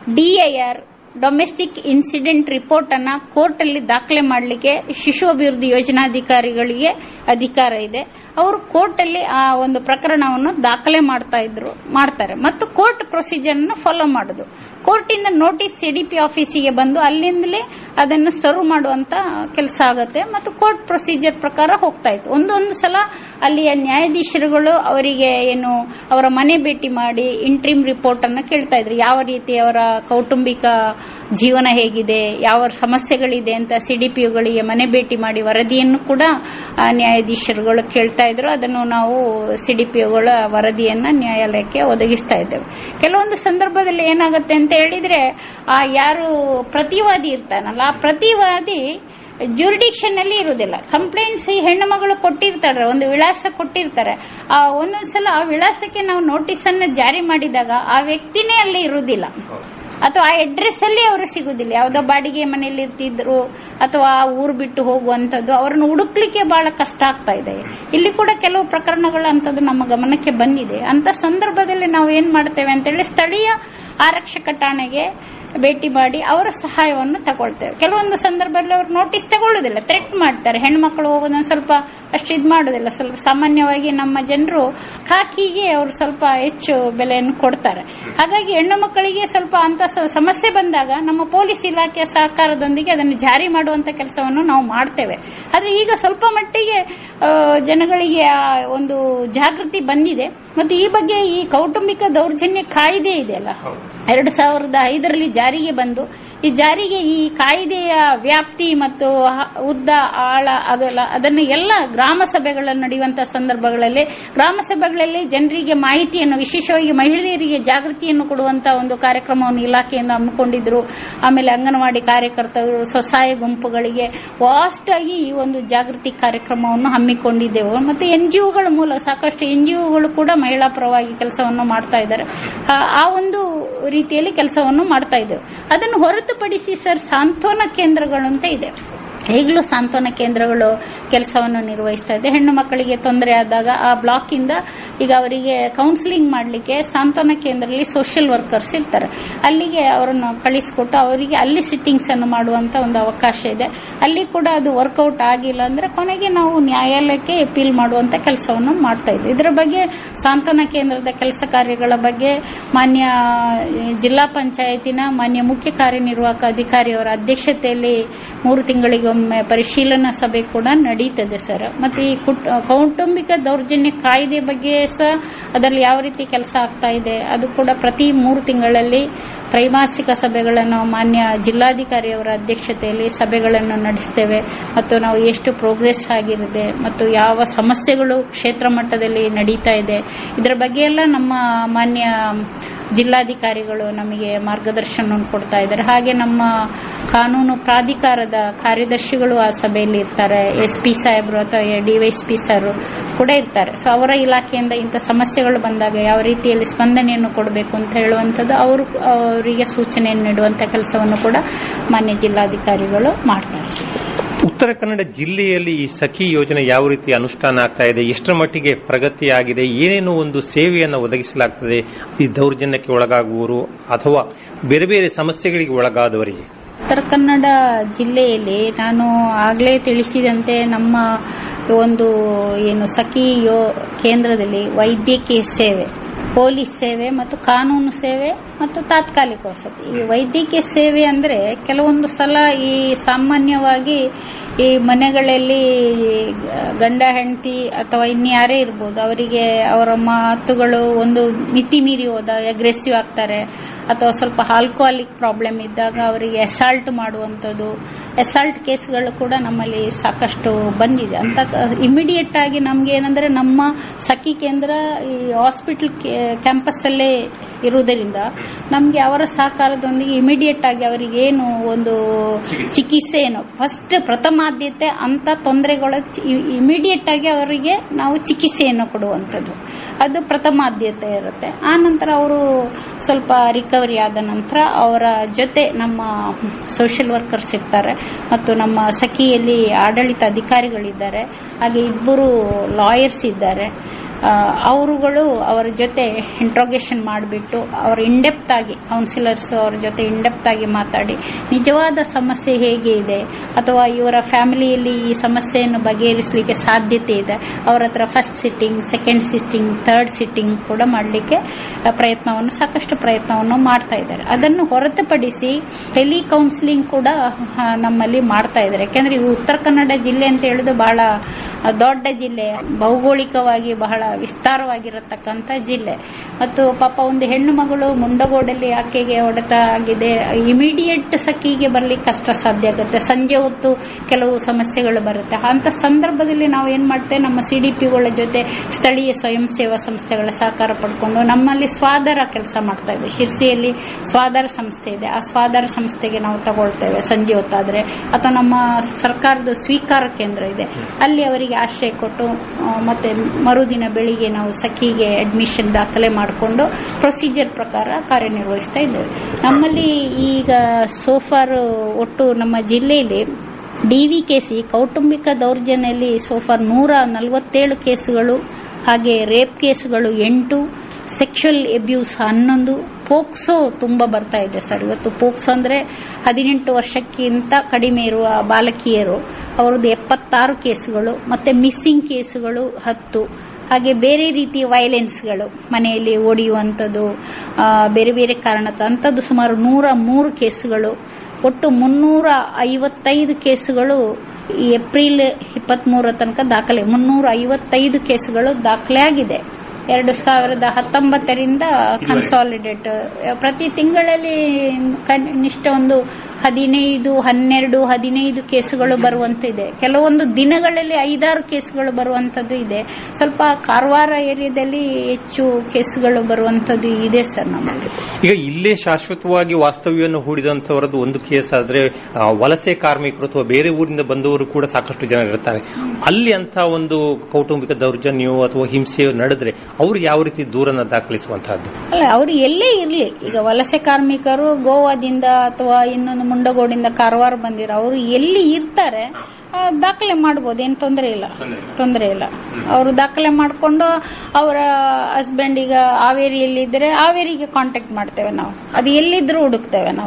ಡಿಐಆರ್ ಡೊಮೆಸ್ಟಿಕ್ ಇನ್ಸಿಡೆಂಟ್ ರಿಪೋರ್ಟ್ ಅನ್ನ ಕೋರ್ಟ್ ಅಲ್ಲಿ ದಾಖಲೆ ಮಾಡಲಿಕ್ಕೆ ಶಿಶು ಅಭಿವೃದ್ಧಿ ಯೋಜನಾಧಿಕಾರಿಗಳಿಗೆ ಅಧಿಕಾರ ಇದೆ ಅವರು ಕೋರ್ಟ್ ಅಲ್ಲಿ ಆ ಒಂದು ಪ್ರಕರಣವನ್ನು ದಾಖಲೆ ಮಾಡ್ತಾ ಇದ್ರು ಮಾಡ್ತಾರೆ ಮತ್ತು ಕೋರ್ಟ್ ಪ್ರೊಸೀಜರ್ ಅನ್ನು ಫಾಲೋ ಮಾಡೋದು ಕೋರ್ಟ್ ಇಂದ ನೋಟಿಸ್ ಸಿಡಿಪಿ ಆಫೀಸಿಗೆ ಬಂದು ಅಲ್ಲಿಂದಲೇ ಅದನ್ನು ಸರ್ವ್ ಮಾಡುವಂತ ಕೆಲಸ ಆಗುತ್ತೆ ಮತ್ತು ಕೋರ್ಟ್ ಪ್ರೊಸೀಜರ್ ಪ್ರಕಾರ ಹೋಗ್ತಾ ಇತ್ತು ಒಂದೊಂದು ಸಲ ಅಲ್ಲಿಯ ನ್ಯಾಯಾಧೀಶರುಗಳು ಅವರಿಗೆ ಏನು ಅವರ ಮನೆ ಭೇಟಿ ಮಾಡಿ ಇಂಟ್ರಿಮ್ ರಿಪೋರ್ಟ್ ಅನ್ನು ಕೇಳ್ತಾ ಇದ್ರು ಯಾವ ರೀತಿ ಅವರ ಕೌಟುಂಬಿಕ ಜೀವನ ಹೇಗಿದೆ ಯಾವ ಸಮಸ್ಯೆಗಳಿದೆ ಅಂತ ಸಿಡಿಪಿಯುಗಳಿಗೆ ಮನೆ ಭೇಟಿ ಮಾಡಿ ವರದಿಯನ್ನು ಕೂಡ ಆ, ನ್ಯಾಯಾಧೀಶರುಗಳು ಕೇಳ್ತಾ ಇದ್ರು ಅದನ್ನು ನಾವು ಸಿಡಿಪಿಯುಗಳ ವರದಿಯನ್ನ ನ್ಯಾಯಾಲಯಕ್ಕೆ ಒದಗಿಸ್ತಾ ಇದ್ದೇವೆ ಕೆಲವೊಂದು ಸಂದರ್ಭದಲ್ಲಿ ಏನಾಗುತ್ತೆ ಅಂತ ಹೇಳಿದ್ರೆ ಆ ಯಾರು ಪ್ರತಿವಾದಿ ಇರ್ತಾನಲ್ಲ ಆ ಪ್ರತಿವಾದಿ ಜುರಿಡಿಕ್ಷನ್ ಅಲ್ಲಿ ಇರುವುದಿಲ್ಲ ಕಂಪ್ಲೇಂಟ್ಸ್ ಈ ಹೆಣ್ಣು ಮಗಳು ಕೊಟ್ಟಿರ್ತಾರೆ ಒಂದು ವಿಳಾಸ ಕೊಟ್ಟಿರ್ತಾರೆ ಆ ಒಂದೊಂದ್ಸಲ ಆ ವಿಳಾಸಕ್ಕೆ ನಾವು ನೋಟಿಸ್ ಅನ್ನ ಜಾರಿ ಮಾಡಿದಾಗ ಆ ವ್ಯಕ್ತಿನೇ ಅಲ್ಲಿ ಇರುವುದಿಲ್ಲ ಅಥವಾ ಆ ಅಡ್ರೆಸ್ ಅಲ್ಲಿ ಅವರು ಸಿಗುದಿಲ್ಲ ಯಾವುದೋ ಬಾಡಿಗೆ ಮನೆಯಲ್ಲಿ ಇರ್ತಿದ್ರು ಅಥವಾ ಆ ಊರು ಬಿಟ್ಟು ಹೋಗುವಂತದ್ದು ಅವರನ್ನು ಹುಡುಕ್ಲಿಕ್ಕೆ ಬಹಳ ಕಷ್ಟ ಆಗ್ತಾ ಇದೆ ಇಲ್ಲಿ ಕೂಡ ಕೆಲವು ಪ್ರಕರಣಗಳು ಅಂತದ್ದು ನಮ್ಮ ಗಮನಕ್ಕೆ ಬಂದಿದೆ ಅಂತ ಸಂದರ್ಭದಲ್ಲಿ ನಾವು ಏನ್ ಮಾಡ್ತೇವೆ ಅಂತ ಹೇಳಿ ಸ್ಥಳೀಯ ಆರಕ್ಷಕ ಠಾಣೆಗೆ ಭೇಟಿ ಮಾಡಿ ಅವರ ಸಹಾಯವನ್ನು ತಗೊಳ್ತೇವೆ ಕೆಲವೊಂದು ಸಂದರ್ಭದಲ್ಲಿ ಅವರು ನೋಟಿಸ್ ತಗೊಳ್ಳುದಿಲ್ಲ ಥ್ರೆಟ್ ಮಾಡ್ತಾರೆ ಹೆಣ್ಮಕ್ಳು ಹೋಗೋದನ್ನ ಸ್ವಲ್ಪ ಅಷ್ಟು ಇದು ಮಾಡೋದಿಲ್ಲ ಸ್ವಲ್ಪ ಸಾಮಾನ್ಯವಾಗಿ ನಮ್ಮ ಜನರು ಖಾಕಿಗೆ ಅವರು ಸ್ವಲ್ಪ ಹೆಚ್ಚು ಬೆಲೆಯನ್ನು ಕೊಡ್ತಾರೆ ಹಾಗಾಗಿ ಹೆಣ್ಣು ಮಕ್ಕಳಿಗೆ ಸ್ವಲ್ಪ ಅಂತ ಸ- ಸಮಸ್ಯೆ ಬಂದಾಗ ನಮ್ಮ ಪೊಲೀಸ್ ಇಲಾಖೆಯ ಸಹಕಾರದೊಂದಿಗೆ ಅದನ್ನು ಜಾರಿ ಮಾಡುವಂತ ಕೆಲಸವನ್ನು ನಾವು ಮಾಡ್ತೇವೆ ಆದ್ರೆ ಈಗ ಸ್ವಲ್ಪ ಮಟ್ಟಿಗೆ ಆ, ಜನಗಳಿಗೆ ಆ ಒಂದು ಜಾಗೃತಿ ಬಂದಿದೆ ಮತ್ತು ಈ ಬಗ್ಗೆ ಈ ಕೌಟುಂಬಿಕ ದೌರ್ಜನ್ಯ ಕಾಯ್ದೆ ಇದೆಯಲ್ಲ ಎರಡು ಸಾವಿರದ ಐದರಲ್ಲಿ ಜಾರಿಗೆ ಬಂದು ಈ ಜಾರಿಗೆ ಈ ಕಾಯ್ದೆಯ ವ್ಯಾಪ್ತಿ ಮತ್ತು ಹ- ಉದ್ದ ಆಳ ಅಗಲ ಅದನ್ನು ಎಲ್ಲ ಗ್ರಾಮ ಸಭೆಗಳಲ್ಲಿ ನಡೆಯುವಂತಹ ಸಂದರ್ಭಗಳಲ್ಲಿ ಗ್ರಾಮ ಸಭೆಗಳಲ್ಲಿ ಜನರಿಗೆ ಮಾಹಿತಿಯನ್ನು ವಿಶೇಷವಾಗಿ ಮಹಿಳೆಯರಿಗೆ ಜಾಗೃತಿಯನ್ನು ಕೊಡುವಂತ ಒಂದು ಕಾರ್ಯಕ್ರಮವನ್ನು ಇಲಾಖೆಯಿಂದ ಹಮ್ಮಿಕೊಂಡಿದ್ರು ಆಮೇಲೆ ಅಂಗನವಾಡಿ ಕಾರ್ಯಕರ್ತರು ಸ್ವಸಹಾಯ ಗುಂಪುಗಳಿಗೆ ವಾಸ್ಟ್ ಆಗಿ ಈ ಒಂದು ಜಾಗೃತಿ ಕಾರ್ಯಕ್ರಮವನ್ನು ಹಮ್ಮಿಕೊಂಡಿದ್ದೆವು ಮತ್ತೆ ಎನ್ ಜಿ ಒಗಳ ಮೂಲಕ ಸಾಕಷ್ಟು ಎನ್ ಜಿ ಒಗಳು ಕೂಡ ಮಹಿಳಾ ಪರವಾಗಿ ಕೆಲಸವನ್ನು ಮಾಡ್ತಾ ಇದ್ದಾರೆ ಆ- ಆ ಒಂದು ರೀತಿಯಲ್ಲಿ ಕೆಲಸವನ್ನು ಮಾಡ್ತಾ ಇದ್ದೇವೆ ಅದನ್ನು ಹೊರತುಪಡಿಸಿ ಸರ್ ಸಾಂತ್ವನ ಕೇಂದ್ರಗಳು ಅಂತ ಇದೆ ಈಗಲೂ ಸಾಂತ್ವನ ಕೇಂದ್ರಗಳು ಕೆಲಸವನ್ನು ನಿರ್ವಹಿಸ್ತಾ ಇದೆ ಹೆಣ್ಣು ಮಕ್ಕಳಿಗೆ ತೊಂದರೆ ಆದಾಗ ಆ ಬ್ಲಾಕ್ ಇಂದ ಈಗ ಅವರಿಗೆ ಕೌನ್ಸಿಲಿಂಗ್ ಮಾಡಲಿಕ್ಕೆ ಸಾಂತ್ವನ ಕೇಂದ್ರದಲ್ಲಿ ಸೋಷಿಯಲ್ ವರ್ಕರ್ಸ್ ಇರ್ತಾರೆ ಅಲ್ಲಿಗೆ ಅವರನ್ನು ಕಳಿಸಿಕೊಟ್ಟು ಅವರಿಗೆ ಅಲ್ಲಿ ಸಿಟ್ಟಿಂಗ್ಸ್ ಅನ್ನು ಮಾಡುವಂತ ಒಂದು ಅವಕಾಶ ಇದೆ ಅಲ್ಲಿ ಕೂಡ ಅದು ವರ್ಕೌಟ್ ಆಗಿಲ್ಲ ಅಂದ್ರೆ ಕೊನೆಗೆ ನಾವು ನ್ಯಾಯಾಲಯಕ್ಕೆ ಅಪೀಲ್ ಮಾಡುವಂತ ಕೆಲಸವನ್ನು ಮಾಡ್ತಾ ಇದ್ವಿ ಇದರ ಬಗ್ಗೆ ಸಾಂತ್ವನ ಕೇಂದ್ರದ ಕೆಲಸ ಕಾರ್ಯಗಳ ಬಗ್ಗೆ ಮಾನ್ಯ ಜಿಲ್ಲಾ ಪಂಚಾಯತಿನ ಮಾನ್ಯ ಮುಖ್ಯ ಕಾರ್ಯನಿರ್ವಾಹಕ ಅಧಿಕಾರಿಯವರ ಅಧ್ಯಕ್ಷತೆಯಲ್ಲಿ ಮೂರು ತಿಂಗಳಿಗೆ ಈಗೊಮ್ಮೆ ಪರಿಶೀಲನಾ ಸಭೆ ಕೂಡ ನಡೀತದೆ ಸರ್ ಮತ್ತೆ ಈ ಕುಟ್ ಕೌಟುಂಬಿಕ ದೌರ್ಜನ್ಯ ಕಾಯ್ದೆ ಬಗ್ಗೆ ಸಹ ಅದರಲ್ಲಿ ಯಾವ ರೀತಿ ಕೆಲಸ ಆಗ್ತಾ ಇದೆ ಅದು ಕೂಡ ಪ್ರತಿ ಮೂರು ತಿಂಗಳಲ್ಲಿ ತ್ರೈಮಾಸಿಕ ಸಭೆಗಳನ್ನು ಮಾನ್ಯ ಜಿಲ್ಲಾಧಿಕಾರಿಯವರ ಅಧ್ಯಕ್ಷತೆಯಲ್ಲಿ ಸಭೆಗಳನ್ನು ನಡೆಸ್ತೇವೆ ಮತ್ತು ನಾವು ಎಷ್ಟು ಪ್ರೋಗ್ರೆಸ್ ಆಗಿರುತ್ತೆ ಮತ್ತು ಯಾವ ಸಮಸ್ಯೆಗಳು ಕ್ಷೇತ್ರ ಮಟ್ಟದಲ್ಲಿ ನಡೀತಾ ಇದೆ ಇದರ ಬಗ್ಗೆ ಎಲ್ಲ ನಮ್ಮ ಮಾನ್ಯ ಜಿಲ್ಲಾಧಿಕಾರಿಗಳು ನಮಗೆ ಮಾರ್ಗದರ್ಶನವನ್ನು ಕೊಡ್ತಾ ಇದ್ದಾರೆ ಹಾಗೆ ನಮ್ಮ ಕಾನೂನು ಪ್ರಾಧಿಕಾರದ ಕಾರ್ಯದರ್ಶಿಗಳು ಆ ಸಭೆಯಲ್ಲಿ ಇರ್ತಾರೆ ಎಸ್ ಪಿ ಸಾಹೇಬರು ಅಥವಾ ಡಿವೈಎಸ್ಪಿ ಸರ್ ಕೂಡ ಇರ್ತಾರೆ ಸೊ ಅವರ ಇಲಾಖೆಯಿಂದ ಇಂಥ ಸಮಸ್ಯೆಗಳು ಬಂದಾಗ ಯಾವ ರೀತಿಯಲ್ಲಿ ಸ್ಪಂದನೆಯನ್ನು ಕೊಡಬೇಕು ಅಂತ ಹೇಳುವಂಥದ್ದು ಅವರು ಅವರಿಗೆ ಸೂಚನೆಯನ್ನು ನೀಡುವಂಥ ಕೆಲಸವನ್ನು ಕೂಡ ಮಾನ್ಯ ಜಿಲ್ಲಾಧಿಕಾರಿಗಳು ಮಾಡ್ತಾರೆ ಸರ್ ಉತ್ತರ ಕನ್ನಡ ಜಿಲ್ಲೆಯಲ್ಲಿ ಈ ಸಖಿ ಯೋಜನೆ ಯಾವ ರೀತಿ ಅನುಷ್ಠಾನ ಆಗ್ತಾ ಇದೆ ಎಷ್ಟರ ಮಟ್ಟಿಗೆ ಪ್ರಗತಿ ಆಗಿದೆ ಏನೇನು ಒಂದು ಸೇವೆಯನ್ನು ಒದಗಿಸಲಾಗ್ತದೆ ಈ ದೌರ್ಜನ್ಯಕ್ಕೆ ಒಳಗಾಗುವವರು ಅಥವಾ ಬೇರೆ ಬೇರೆ ಸಮಸ್ಯೆಗಳಿಗೆ ಒಳಗಾದವರಿಗೆ ಉತ್ತರ ಕನ್ನಡ ಜಿಲ್ಲೆಯಲ್ಲಿ ನಾನು ಆಗಲೇ ತಿಳಿಸಿದಂತೆ ನಮ್ಮ ಒಂದು ಏನು ಸಖಿ ಯೋ ಕೇಂದ್ರದಲ್ಲಿ ವೈದ್ಯಕೀಯ ಸೇವೆ ಪೊಲೀಸ್ ಸೇವೆ ಮತ್ತು ಕಾನೂನು ಸೇವೆ ಮತ್ತು ತಾತ್ಕಾಲಿಕ ವಸತಿ ಈ ವೈದ್ಯಕೀಯ ಸೇವೆ ಅಂದರೆ ಕೆಲವೊಂದು ಸಲ ಈ ಸಾಮಾನ್ಯವಾಗಿ ಈ ಮನೆಗಳಲ್ಲಿ ಗಂಡ ಹೆಂಡತಿ ಅಥವಾ ಇನ್ಯಾರೇ ಇರ್ಬೋದು ಅವರಿಗೆ ಅವರ ಮಾತುಗಳು ಒಂದು ಮಿತಿ ಮೀರಿ ಹೋದ ಅಗ್ರೆಸಿವ್ ಆಗ್ತಾರೆ ಅಥವಾ ಸ್ವಲ್ಪ ಆಲ್ಕೋಹಾಲಿಕ್ ಪ್ರಾಬ್ಲಮ್ ಇದ್ದಾಗ ಅವರಿಗೆ ಅಸಾಲ್ಟ್ ಮಾಡುವಂಥದ್ದು ಅಸಾಲ್ಟ್ ಕೇಸ್ಗಳು ಕೂಡ ನಮ್ಮಲ್ಲಿ ಸಾಕಷ್ಟು ಬಂದಿದೆ ಅಂತ ಇಮಿಡಿಯೇಟ್ ಆಗಿ ನಮ್ಗೆ ಏನಂದ್ರೆ ನಮ್ಮ ಸಖಿ ಕೇಂದ್ರ ಈ ಹಾಸ್ಪಿಟಲ್ ಕ್ಯಾಂಪಸ್ಸಲ್ಲೇ ಇರುವುದರಿಂದ ನಮಗೆ ಅವರ ಸಹಕಾರದೊಂದಿಗೆ ಇಮಿಡಿಯೇಟ್ ಆಗಿ ಅವರಿಗೆ ಏನು ಒಂದು ಚಿಕಿತ್ಸೆ ಏನು ಫಸ್ಟ್ ಪ್ರಥಮಾದ್ಯತೆ ಅಂತ ತೊಂದರೆಗಳ ಇಮಿಡಿಯೇಟ್ ಆಗಿ ಅವರಿಗೆ ನಾವು ಚಿಕಿತ್ಸೆಯನ್ನು ಕೊಡುವಂಥದ್ದು ಅದು ಪ್ರಥಮಾದ್ಯತೆ ಇರುತ್ತೆ ಆ ನಂತರ ಅವರು ಸ್ವಲ್ಪ ರಿಕವರಿ ಆದ ನಂತರ ಅವರ ಜೊತೆ ನಮ್ಮ ಸೋಷಿಯಲ್ ವರ್ಕರ್ಸ್ ಇರ್ತಾರೆ ಮತ್ತು ನಮ್ಮ ಸಖಿಯಲ್ಲಿ ಆಡಳಿತ ಅಧಿಕಾರಿಗಳಿದ್ದಾರೆ ಹಾಗೆ ಇಬ್ಬರು ಲಾಯರ್ಸ್ ಇದ್ದಾರೆ ಅವರುಗಳು ಅವರ ಜೊತೆ ಇಂಟ್ರೋಗೇಷನ್ ಮಾಡಿಬಿಟ್ಟು ಅವರ ಇಂಡೆಪ್ತ್ ಆಗಿ ಕೌನ್ಸಿಲರ್ಸ್ ಅವರ ಜೊತೆ ಇಂಡೆಪ್ತ್ ಆಗಿ ಮಾತಾಡಿ ನಿಜವಾದ ಸಮಸ್ಯೆ ಹೇಗೆ ಇದೆ ಅಥವಾ ಇವರ ಫ್ಯಾಮಿಲಿಯಲ್ಲಿ ಈ ಸಮಸ್ಯೆಯನ್ನು ಬಗೆಹರಿಸಲಿಕ್ಕೆ ಸಾಧ್ಯತೆ ಇದೆ ಅವರ ಹತ್ರ first sitting second sitting third sitting ಕೂಡ ಮಾಡಲಿಕ್ಕೆ ಪ್ರಯತ್ನವನ್ನು ಸಾಕಷ್ಟು ಪ್ರಯತ್ನವನ್ನು ಮಾಡ್ತಾ ಇದ್ದಾರೆ ಅದನ್ನು ಹೊರತುಪಡಿಸಿ ಟೆಲಿ ಕೌನ್ಸಿಲಿಂಗ್ ಕೂಡ ನಮ್ಮಲ್ಲಿ ಮಾಡ್ತಾ ಇದ್ದಾರೆ ಯಾಕೆಂದ್ರೆ ಈ ಉತ್ತರ ಕನ್ನಡ ಜಿಲ್ಲೆ ಅಂತ ಹೇಳಿದು ಬಹಳ ದೊಡ್ಡ ಜಿಲ್ಲೆ ಭೌಗೋಳಿಕವಾಗಿ ಬಹಳ ವಿಸ್ತಾರವಾಗಿರತಕ್ಕಂಥ ಜಿಲ್ಲೆ ಮತ್ತು ಪಾಪ ಒಂದು ಹೆಣ್ಣು ಮಗಳು ಮುಂಡಗೋಡಲ್ಲಿ ಆಕೆಗೆ ಹೊಡೆತ ಆಗಿದೆ ಇಮಿಡಿಯೇಟ್ ಸಖಿಗೆ ಬರ್ಲಿಕ್ಕೆ ಕಷ್ಟ ಸಾಧ್ಯ ಆಗುತ್ತೆ ಸಂಜೆ ಹೊತ್ತು ಕೆಲವು ಸಮಸ್ಯೆಗಳು ಬರುತ್ತೆ ಅಂತ ಸಂದರ್ಭದಲ್ಲಿ ನಾವು ಏನ್ ಮಾಡ್ತೇವೆ ನಮ್ಮ ಸಿ ಡಿ ಪಿಗಳ ಜೊತೆ ಸ್ಥಳೀಯ ಸ್ವಯಂ ಸೇವಾ ಸಂಸ್ಥೆಗಳ ಸಹಕಾರ ಪಡ್ಕೊಂಡು ನಮ್ಮಲ್ಲಿ ಸ್ವಾಧಾರ ಕೆಲಸ ಮಾಡ್ತಾ ಇದ್ದೇವೆ ಶಿರ್ಸಿಯಲ್ಲಿ ಸ್ವಾಧಾರ ಸಂಸ್ಥೆ ಇದೆ ಆ ಸ್ವಾಧಾರ ಸಂಸ್ಥೆಗೆ ನಾವು ತಗೊಳ್ತೇವೆ ಸಂಜೆ ಹೊತ್ತಾದ್ರೆ ಅಥವಾ ನಮ್ಮ ಸರ್ಕಾರದ ಸ್ವೀಕಾರ ಕೇಂದ್ರ ಇದೆ ಅಲ್ಲಿ ಅವರಿಗೆ ಆಶ್ರಯ ಕೊಟ್ಟು ಮತ್ತೆ ಮರುದಿನ ಬೆಳಿಗ್ಗೆ ನಾವು ಸಖಿಗೆ ಅಡ್ಮಿಷನ್ ದಾಖಲೆ ಮಾಡಿಕೊಂಡು ಪ್ರೊಸೀಜರ್ ಪ್ರಕಾರ ಕಾರ್ಯನಿರ್ವಹಿಸ್ತಾ ಇದ್ದೇವೆ ನಮ್ಮಲ್ಲಿ ಈಗ ಸೋಫಾರ್ ಒಟ್ಟು ನಮ್ಮ ಜಿಲ್ಲೆಯಲ್ಲಿ ಡಿವಿಕೆಸಿ ಕೌಟುಂಬಿಕ ದೌರ್ಜನ್ಯದಲ್ಲಿ ಸೋಫಾರ್ ನೂರ ನಲವತ್ತೇಳು ಕೇಸುಗಳು ಹಾಗೆ ರೇಪ್ ಕೇಸುಗಳು ಎಂಟು ಸೆಕ್ಷುವಲ್ ಎಬ್ಯೂಸ್ ಹನ್ನೊಂದು ಪೋಕ್ಸೋ ತುಂಬ ಬರ್ತಾ ಇದೆ ಸರ್ ಇವತ್ತು ಪೋಕ್ಸೋ ಅಂದರೆ ಹದಿನೆಂಟು ವರ್ಷಕ್ಕಿಂತ ಕಡಿಮೆ ಇರುವ ಬಾಲಕಿಯರು ಅವರದ್ದು ಎಪ್ಪತ್ತಾರು ಕೇಸುಗಳು ಮತ್ತೆ ಮಿಸ್ಸಿಂಗ್ ಕೇಸುಗಳು ಹತ್ತು ಹಾಗೆ ಬೇರೆ ರೀತಿಯ ವೈಲೆನ್ಸ್ಗಳು ಮನೆಯಲ್ಲಿ ಒಡೆಯುವಂಥದ್ದು ಬೇರೆ ಬೇರೆ ಕಾರಣಕ್ಕೆ ಅಂಥದ್ದು ಸುಮಾರು ನೂರ ಮೂರು ಕೇಸುಗಳು ಒಟ್ಟು ಮುನ್ನೂರ ಐವತ್ತೈದು ಕೇಸುಗಳು ಏಪ್ರಿಲ್ ಇಪ್ಪತ್ತ್ಮೂರ ತನಕ ದಾಖಲೆ ಮುನ್ನೂರ ಐವತ್ತೈದು ಕೇಸುಗಳು ದಾಖಲೆ ಆಗಿದೆ ಎರಡು ಸಾವಿರದ ಹತ್ತೊಂಬತ್ತರಿಂದ ಕನ್ಸಾಲಿಡೇಟ್ ಪ್ರತಿ ತಿಂಗಳಲ್ಲಿ ಕನಿಷ್ಠ ಒಂದು ಹದಿನೈದು ಹನ್ನೆರಡು ಹದಿನೈದು ಕೇಸುಗಳು ಬರುವಂತಿದೆ ಕೆಲವೊಂದು ದಿನಗಳಲ್ಲಿ ಐದಾರು ಕೇಸುಗಳು ಬರುವಂತದ್ದು ಇದೆ ಸ್ವಲ್ಪ ಕಾರವಾರ ಏರಿಯಾದಲ್ಲಿ ಹೆಚ್ಚು ಕೇಸುಗಳು ಬರುವಂತದ್ದು ಇದೆ ಸರ್ ನಮ್ಮಲ್ಲಿ ಈಗ ಇಲ್ಲೇ ಶಾಶ್ವತವಾಗಿ ವಾಸ್ತವ್ಯವನ್ನು ಹೂಡಿದಂತವರದ್ದು ಒಂದು ಕೇಸ್ ಆದ್ರೆ ಆ, ವಲಸೆ ಕಾರ್ಮಿಕರು ಅಥವಾ ಬೇರೆ ಊರಿಂದ ಬಂದವರು ಕೂಡ ಸಾಕಷ್ಟು ಜನ ಇರ್ತಾರೆ ಅಲ್ಲಿ ಅಂತ ಒಂದು ಕೌಟುಂಬಿಕ ದೌರ್ಜನ್ಯವೋ ಅಥವಾ ಹಿಂಸೆಯೋ ನಡೆದ್ರೆ ಅವರು ಯಾವ ರೀತಿ ದೂರನ್ನ ದಾಖಲಿಸುವಂತಹದ್ದು ಅಲ್ಲ ಅವರು ಎಲ್ಲೇ ಇರಲಿ ಈಗ ವಲಸೆ ಕಾರ್ಮಿಕರು ಗೋವಾದಿಂದ ಅಥವಾ ಇನ್ನೊಂದು ಮುಂಡಗೋಡಿಂದ ಕಾರವಾರ ಬಂದಿರೋ ಅವರು ಎಲ್ಲಿ ಇರ್ತಾರೆ ಆ, ದಾಖಲೆ ಮಾಡ್ಬೋದು ಏನು ತೊಂದರೆ ಇಲ್ಲ ತೊಂದರೆ ಇಲ್ಲ ಅವರು ದಾಖಲೆ ಮಾಡಿಕೊಂಡು ಅವರ ಹಸ್ಬೆಂಡ್ ಈಗ ಹಾವೇರಿಯಲ್ಲಿ ಇದ್ರೆ ಹಾವೇರಿಗೆ ಕಾಂಟ್ಯಾಕ್ಟ್ ಮಾಡ್ತೇವೆ ನಾವು ಅದು ಎಲ್ಲಿದ್ರೂ ಹುಡುಕ್ತೇವೆ ನಾವು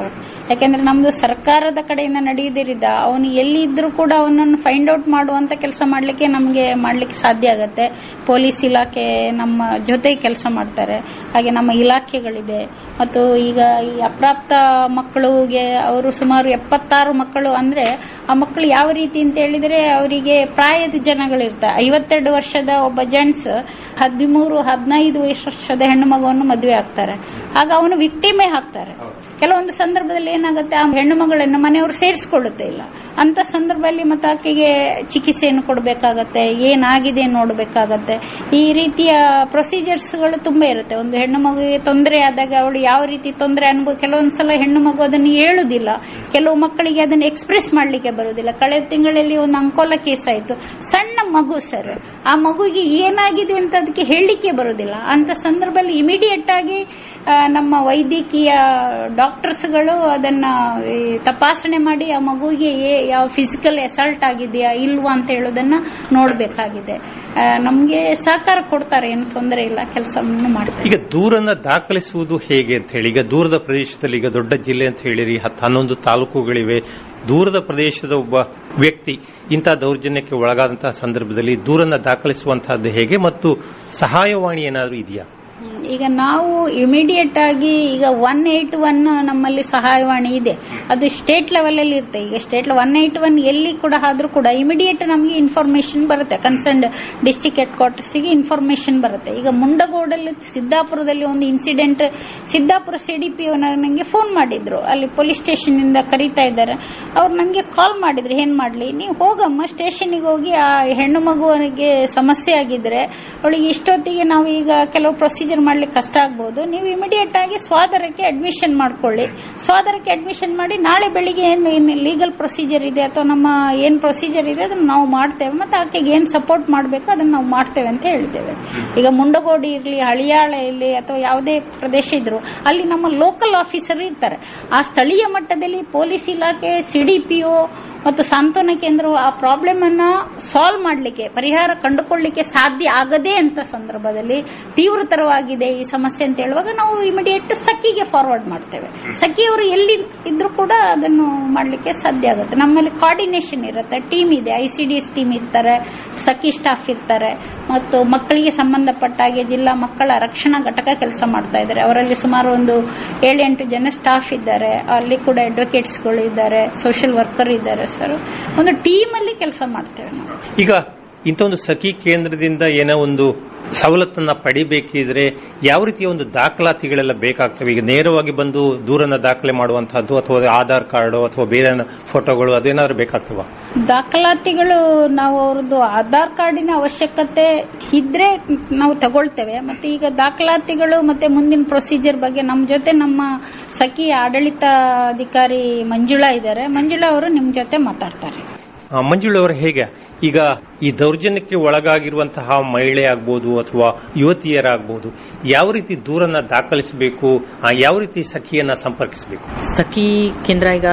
ಯಾಕೆಂದ್ರೆ ನಮ್ದು ಸರ್ಕಾರದ ಕಡೆಯಿಂದ ನಡೆಯುವುದರಿಂದ ಅವನು ಎಲ್ಲಿ ಇದ್ರೂ ಕೂಡ ಅವನನ್ನು ಫೈಂಡ್ ಔಟ್ ಮಾಡುವಂತ ಕೆಲಸ ಮಾಡ್ಲಿಕ್ಕೆ ನಮಗೆ ಮಾಡ್ಲಿಕ್ಕೆ ಸಾಧ್ಯ ಆಗುತ್ತೆ ಪೊಲೀಸ್ ಇಲಾಖೆ ನಮ್ಮ ಜೊತೆ ಕೆಲಸ ಮಾಡ್ತಾರೆ ಹಾಗೆ ನಮ್ಮ ಇಲಾಖೆಗಳಿದೆ ಮತ್ತು ಈಗ ಈ ಅಪ್ರಾಪ್ತ ಮಕ್ಕಳಿಗೆ ಅವರು ಸುಮಾರು ಎಪ್ಪತ್ತಾರು ಮಕ್ಕಳು ಅಂದ್ರೆ ಆ ಮಕ್ಕಳು ಯಾವ ರೀತಿ ಅಂತ ಹೇಳಿದ್ರೆ ಅವರಿಗೆ ಪ್ರಾಯದ ಜನಗಳಿರ್ತಾರೆ ಐವತ್ತೆರಡು ವರ್ಷದ ಒಬ್ಬ ಜೆಂಟ್ಸ್ ಹದಿಮೂರು ಹದಿನೈದು ವರ್ಷದ ಹೆಣ್ಣು ಮಗುವನ್ನು ಮದುವೆ ಆಗ್ತಾರೆ ಆಗ ಅವನು ವಿಕ್ಟಿಮೇ ಆಗ್ತಾರೆ ಕೆಲವೊಂದು ಸಂದರ್ಭದಲ್ಲಿ ಏನಾಗುತ್ತೆ ಆ ಹೆಣ್ಣು ಮಗಳನ್ನು ಮನೆಯವರು ಸೇರಿಸ್ಕೊಳ್ಳುತ್ತೆ ಇಲ್ಲ ಅಂತ ಸಂದರ್ಭದಲ್ಲಿ ಮತ್ತೆ ಆಕೆಗೆ ಚಿಕಿತ್ಸೆಯನ್ನು ಕೊಡಬೇಕಾಗತ್ತೆ ಏನಾಗಿದೆ ನೋಡಬೇಕಾಗತ್ತೆ ಈ ರೀತಿಯ ಪ್ರೊಸೀಜರ್ಸ್ಗಳು ತುಂಬಾ ಇರುತ್ತೆ ಒಂದು ಹೆಣ್ಣು ಮಗುವಿಗೆ ತೊಂದರೆ ಆದಾಗ ಅವಳು ಯಾವ ರೀತಿ ತೊಂದರೆ ಅನುಭವ ಕೆಲವೊಂದ್ಸಲ ಹೆಣ್ಣು ಮಗು ಅದನ್ನು ಹೇಳುದಿಲ್ಲ ಕೆಲವು ಮಕ್ಕಳಿಗೆ ಅದನ್ನು ಎಕ್ಸ್ಪ್ರೆಸ್ ಮಾಡ್ಲಿಕ್ಕೆ ಬರುವುದಿಲ್ಲ ಕಳೆದ ತಿಂಗಳಲ್ಲಿ ಒಂದು ಅಂಕೋಲ ಕೇಸ್ ಆಯ್ತು ಸಣ್ಣ ಮಗು ಸರ್ ಆ ಮಗುವಿಗೆ ಏನಾಗಿದೆ ಅಂತ ಅದಕ್ಕೆ ಹೇಳಲಿಕ್ಕೆ ಬರುವುದಿಲ್ಲ ಅಂತ ಸಂದರ್ಭದಲ್ಲಿ ಇಮಿಡಿಯೇಟ್ ಆಗಿ ಆ, ನಮ್ಮ ವೈದ್ಯಕೀಯ ಡಾಕ್ಟರ್ಸ್ಗಳು ಅದನ್ನ ಈ, ತಪಾಸಣೆ ಮಾಡಿ ಆ ಮಗುವಿಗೆ ಏ- ಯಾವ ಫಿಸಿಕಲ್ ಅಸಾಲ್ಟ್ ಆಗಿದೆಯಾ ಇಲ್ವಾ ಅಂತ ಹೇಳೋದನ್ನ ನೋಡಬೇಕಾಗಿದೆ ನಮಗೆ ಸಹಕಾರ ಕೊಡ್ತಾರೆ ಏನು ತೊಂದರೆ ಇಲ್ಲ ಕೆಲಸವನ್ನು ಮಾಡ್ತಾರೆ ಈಗ ದೂರನ್ನ ದಾಖಲಿಸುವುದು ಹೇಗೆ ಅಂತ ಹೇಳಿ ಈಗ ದೂರದ ಪ್ರದೇಶದಲ್ಲಿ ಈಗ ದೊಡ್ಡ ಜಿಲ್ಲೆ ಅಂತ ಹೇಳಿರಿ ಹತ್ತು ಹನ್ನೊಂದು ತಾಲೂಕುಗಳಿವೆ ದೂರದ ಪ್ರದೇಶದ ಒಬ್ಬ ವ್ಯಕ್ತಿ ಇಂತಹ ದೌರ್ಜನ್ಯಕ್ಕೆ ಒಳಗಾದಂತಹ ಸಂದರ್ಭದಲ್ಲಿ ದೂರನ್ನ ದಾಖಲಿಸುವಂತಹದ್ದು ಹೇಗೆ ಮತ್ತು ಸಹಾಯವಾಣಿ ಏನಾದರೂ ಇದೆಯಾ ಹ್ಮ್. ಈಗ ನಾವು ಇಮಿಡಿಯೇಟ್ ಆಗಿ ಈಗ ಒನ್ ಏಟ್ ಒನ್ ನಮ್ಮಲ್ಲಿ ಸಹಾಯವಾಣಿ ಇದೆ ಅದು ಸ್ಟೇಟ್ ಲೆವೆಲ್ ಅಲ್ಲಿ ಇರುತ್ತೆ ಈಗ ಸ್ಟೇಟ್ ಒನ್ ಏಟ್ ಒನ್ ಎಲ್ಲಿ ಕೂಡ ಆದ್ರೂ ಕೂಡ ಇಮಿಡಿಯೇಟ್ ನಮಗೆ ಇನ್ಫಾರ್ಮೇಶನ್ ಬರುತ್ತೆ ಕನ್ಸರ್ನ್ಡ್ ಡಿಸ್ಟಿಕ್ ಹೆಡ್ ಕ್ವಾರ್ಟರ್ಸ್ಗೆ ಇನ್ಫಾರ್ಮೇಶನ್ ಬರುತ್ತೆ ಈಗ ಮುಂಡಗೋಡಲ್ಲಿ ಸಿದ್ದಾಪುರದಲ್ಲಿ ಒಂದು incident Siddapura C D P ನನಗೆ ಫೋನ್ ಮಾಡಿದ್ರು ಅಲ್ಲಿ ಪೊಲೀಸ್ ಸ್ಟೇಷನ್ ಇಂದ ಕರೀತಾ ಇದ್ದಾರೆ ಅವ್ರು ನನಗೆ ಕಾಲ್ ಮಾಡಿದ್ರು ಏನ್ ಮಾಡ್ಲಿ ನೀವು ಹೋಗಮ್ಮ ಸ್ಟೇಷನ್ಗೆ ಹೋಗಿ ಆ ಹೆಣ್ಣು ಮಗುವಿಗೆ ಸಮಸ್ಯೆ ಆಗಿದ್ರೆ ಅವಳಿಗೆ ಇಷ್ಟೊತ್ತಿಗೆ ನಾವು ಈಗ ಕೆಲವು ಪ್ರೊಸೀಜರ್ ಮಾಡ್ಲಿಕ್ಕೆ ಕಷ್ಟ ಆಗ್ಬೋದು ನೀವು ಇಮಿಡಿಯೇಟ್ ಆಗಿ ಸ್ವಾದರಕ್ಕೆ ಅಡ್ಮಿಷನ್ ಮಾಡ್ಕೊಳ್ಳಿ ಸ್ವಾದರಕ್ಕೆ ಅಡ್ಮಿಷನ್ ಮಾಡಿ ನಾಳೆ ಬೆಳಿಗ್ಗೆ ಏನು ಲೀಗಲ್ ಪ್ರೊಸೀಜರ್ ಇದೆ ಅಥವಾ ನಮ್ಮ ಏನ್ ಪ್ರೊಸೀಜರ್ ಇದೆ ಅದನ್ನ ನಾವು ಮಾಡ್ತೇವೆ ಮತ್ತೆ ಆಕೆಗೆ ಏನ್ ಸಪೋರ್ಟ್ ಮಾಡಬೇಕು ಅದನ್ನ ನಾವು ಮಾಡ್ತೇವೆ ಅಂತ ಹೇಳಿದ್ದೇವೆ ಈಗ ಮುಂಡಗೋಡಿ ಇರಲಿ ಹಳಿಯಾಳ ಇರಲಿ ಅಥವಾ ಯಾವುದೇ ಪ್ರದೇಶ ಇದ್ರು ಅಲ್ಲಿ ನಮ್ಮ ಲೋಕಲ್ ಆಫೀಸರ್ ಇರ್ತಾರೆ ಆ ಸ್ಥಳೀಯ ಮಟ್ಟದಲ್ಲಿ ಪೊಲೀಸ್ ಇಲಾಖೆ ಸಿಡಿಪಿಒ ಮತ್ತು ಸಾಂತ್ವನ ಕೇಂದ್ರವು ಆ ಪ್ರಾಬ್ಲಮ್ ಅನ್ನ ಸಾಲ್ವ್ ಮಾಡಲಿಕ್ಕೆ ಪರಿಹಾರ ಕಂಡುಕೊಳ್ಳಲಿಕ್ಕೆ ಸಾಧ್ಯ ಆಗದೇ ಅಂತ ಸಂದರ್ಭದಲ್ಲಿ ತೀವ್ರತರವಾಗಿದೆ ಈ ಸಮಸ್ಯೆ ಅಂತ ಹೇಳುವಾಗ ನಾವು ಇಮಿಡಿಯೇಟ್ ಸಖಿಗೆ ಫಾರ್ವರ್ಡ್ ಮಾಡ್ತೇವೆ ಸಖಿಯವರು ಎಲ್ಲಿ ಇದ್ರೂ ಕೂಡ ಅದನ್ನು ಮಾಡಲಿಕ್ಕೆ ಸಾಧ್ಯ ಆಗುತ್ತೆ ನಮ್ಮಲ್ಲಿ ಕೋಆರ್ಡಿನೇಷನ್ ಇರುತ್ತೆ ಟೀಮ್ ಇದೆ I C D S team ಇರ್ತಾರೆ ಸಖಿ ಸ್ಟಾಫ್ ಇರ್ತಾರೆ ಮತ್ತು ಮಕ್ಕಳಿಗೆ ಸಂಬಂಧಪಟ್ಟ ಹಾಗೆ ಜಿಲ್ಲಾ ಮಕ್ಕಳ ರಕ್ಷಣಾ ಘಟಕ ಕೆಲಸ ಮಾಡ್ತಾ ಇದ್ದಾರೆ ಅವರಲ್ಲಿ ಸುಮಾರು ಒಂದು ಏಳೆಂಟು ಜನ ಸ್ಟಾಫ್ ಇದ್ದಾರೆ ಅಲ್ಲಿ ಕೂಡ ಅಡ್ವೊಕೇಟ್ಸ್ಗಳು ಇದ್ದಾರೆ ಸೋಷಿಯಲ್ ವರ್ಕರ್ ಇದ್ದಾರೆ ಸರ್ ಒಂದು ಟೀಮ್ ಅಲ್ಲಿ ಕೆಲಸ ಮಾಡ್ತೇವೆ ನಾವು ಈಗ ಇಂಥ ಒಂದು ಸಖಿ ಕೇಂದ್ರದಿಂದ ಏನೋ ಒಂದು ಸವಲತ್ತನ್ನ ಪಡಿಬೇಕಿದ್ರೆ ಯಾವ ರೀತಿಯ ಒಂದು ದಾಖಲಾತಿಗಳೆಲ್ಲ ಬೇಕಾಗ್ತವೆ ಈಗ ನೇರವಾಗಿ ಬಂದು ದೂರನ್ನ ದಾಖಲೆ ಮಾಡುವಂತಹದ್ದು ಅಥವಾ ಆಧಾರ್ ಕಾರ್ಡು ಅಥವಾ ಬೇರೆ ಫೋಟೋಗಳು ಅದೇನಾದ್ರು ಬೇಕಾಗ್ತವ ದಾಖಲಾತಿಗಳು ನಾವು ಅವ್ರದ್ದು ಆಧಾರ್ ಕಾರ್ಡಿನ ಅವಶ್ಯಕತೆ ಇದ್ರೆ ನಾವು ತಗೊಳ್ತೇವೆ ಮತ್ತೆ ಈಗ ದಾಖಲಾತಿಗಳು ಮತ್ತೆ ಮುಂದಿನ ಪ್ರೊಸೀಜರ್ ಬಗ್ಗೆ ನಮ್ಮ ಜೊತೆ ನಮ್ಮ ಸಖಿ ಆಡಳಿತಾಧಿಕಾರಿ ಮಂಜುಳಾ ಇದ್ದಾರೆ ಮಂಜುಳಾ ಅವರು ನಿಮ್ ಜೊತೆ ಮಾತಾಡ್ತಾರೆ ಆ, ಮಂಜುಳ ಅವರು ಹೇಗೆ ಈಗ ಈ ದೌರ್ಜನ್ಯಕ್ಕೆ ಒಳಗಾಗಿರುವಂತಹ ಮಹಿಳೆ ಆಗ್ಬೋದು ಅಥವಾ ಯುವತಿಯರಾಗ್ಬೋದು ಯಾವ ರೀತಿ ದೂರನ್ನ ದಾಖಲಿಸಬೇಕು ಆ, ಯಾವ ರೀತಿ ಸಖಿಯನ್ನ ಸಂಪರ್ಕಿಸಬೇಕು ಸಖಿ ಕೇಂದ್ರ ಈಗ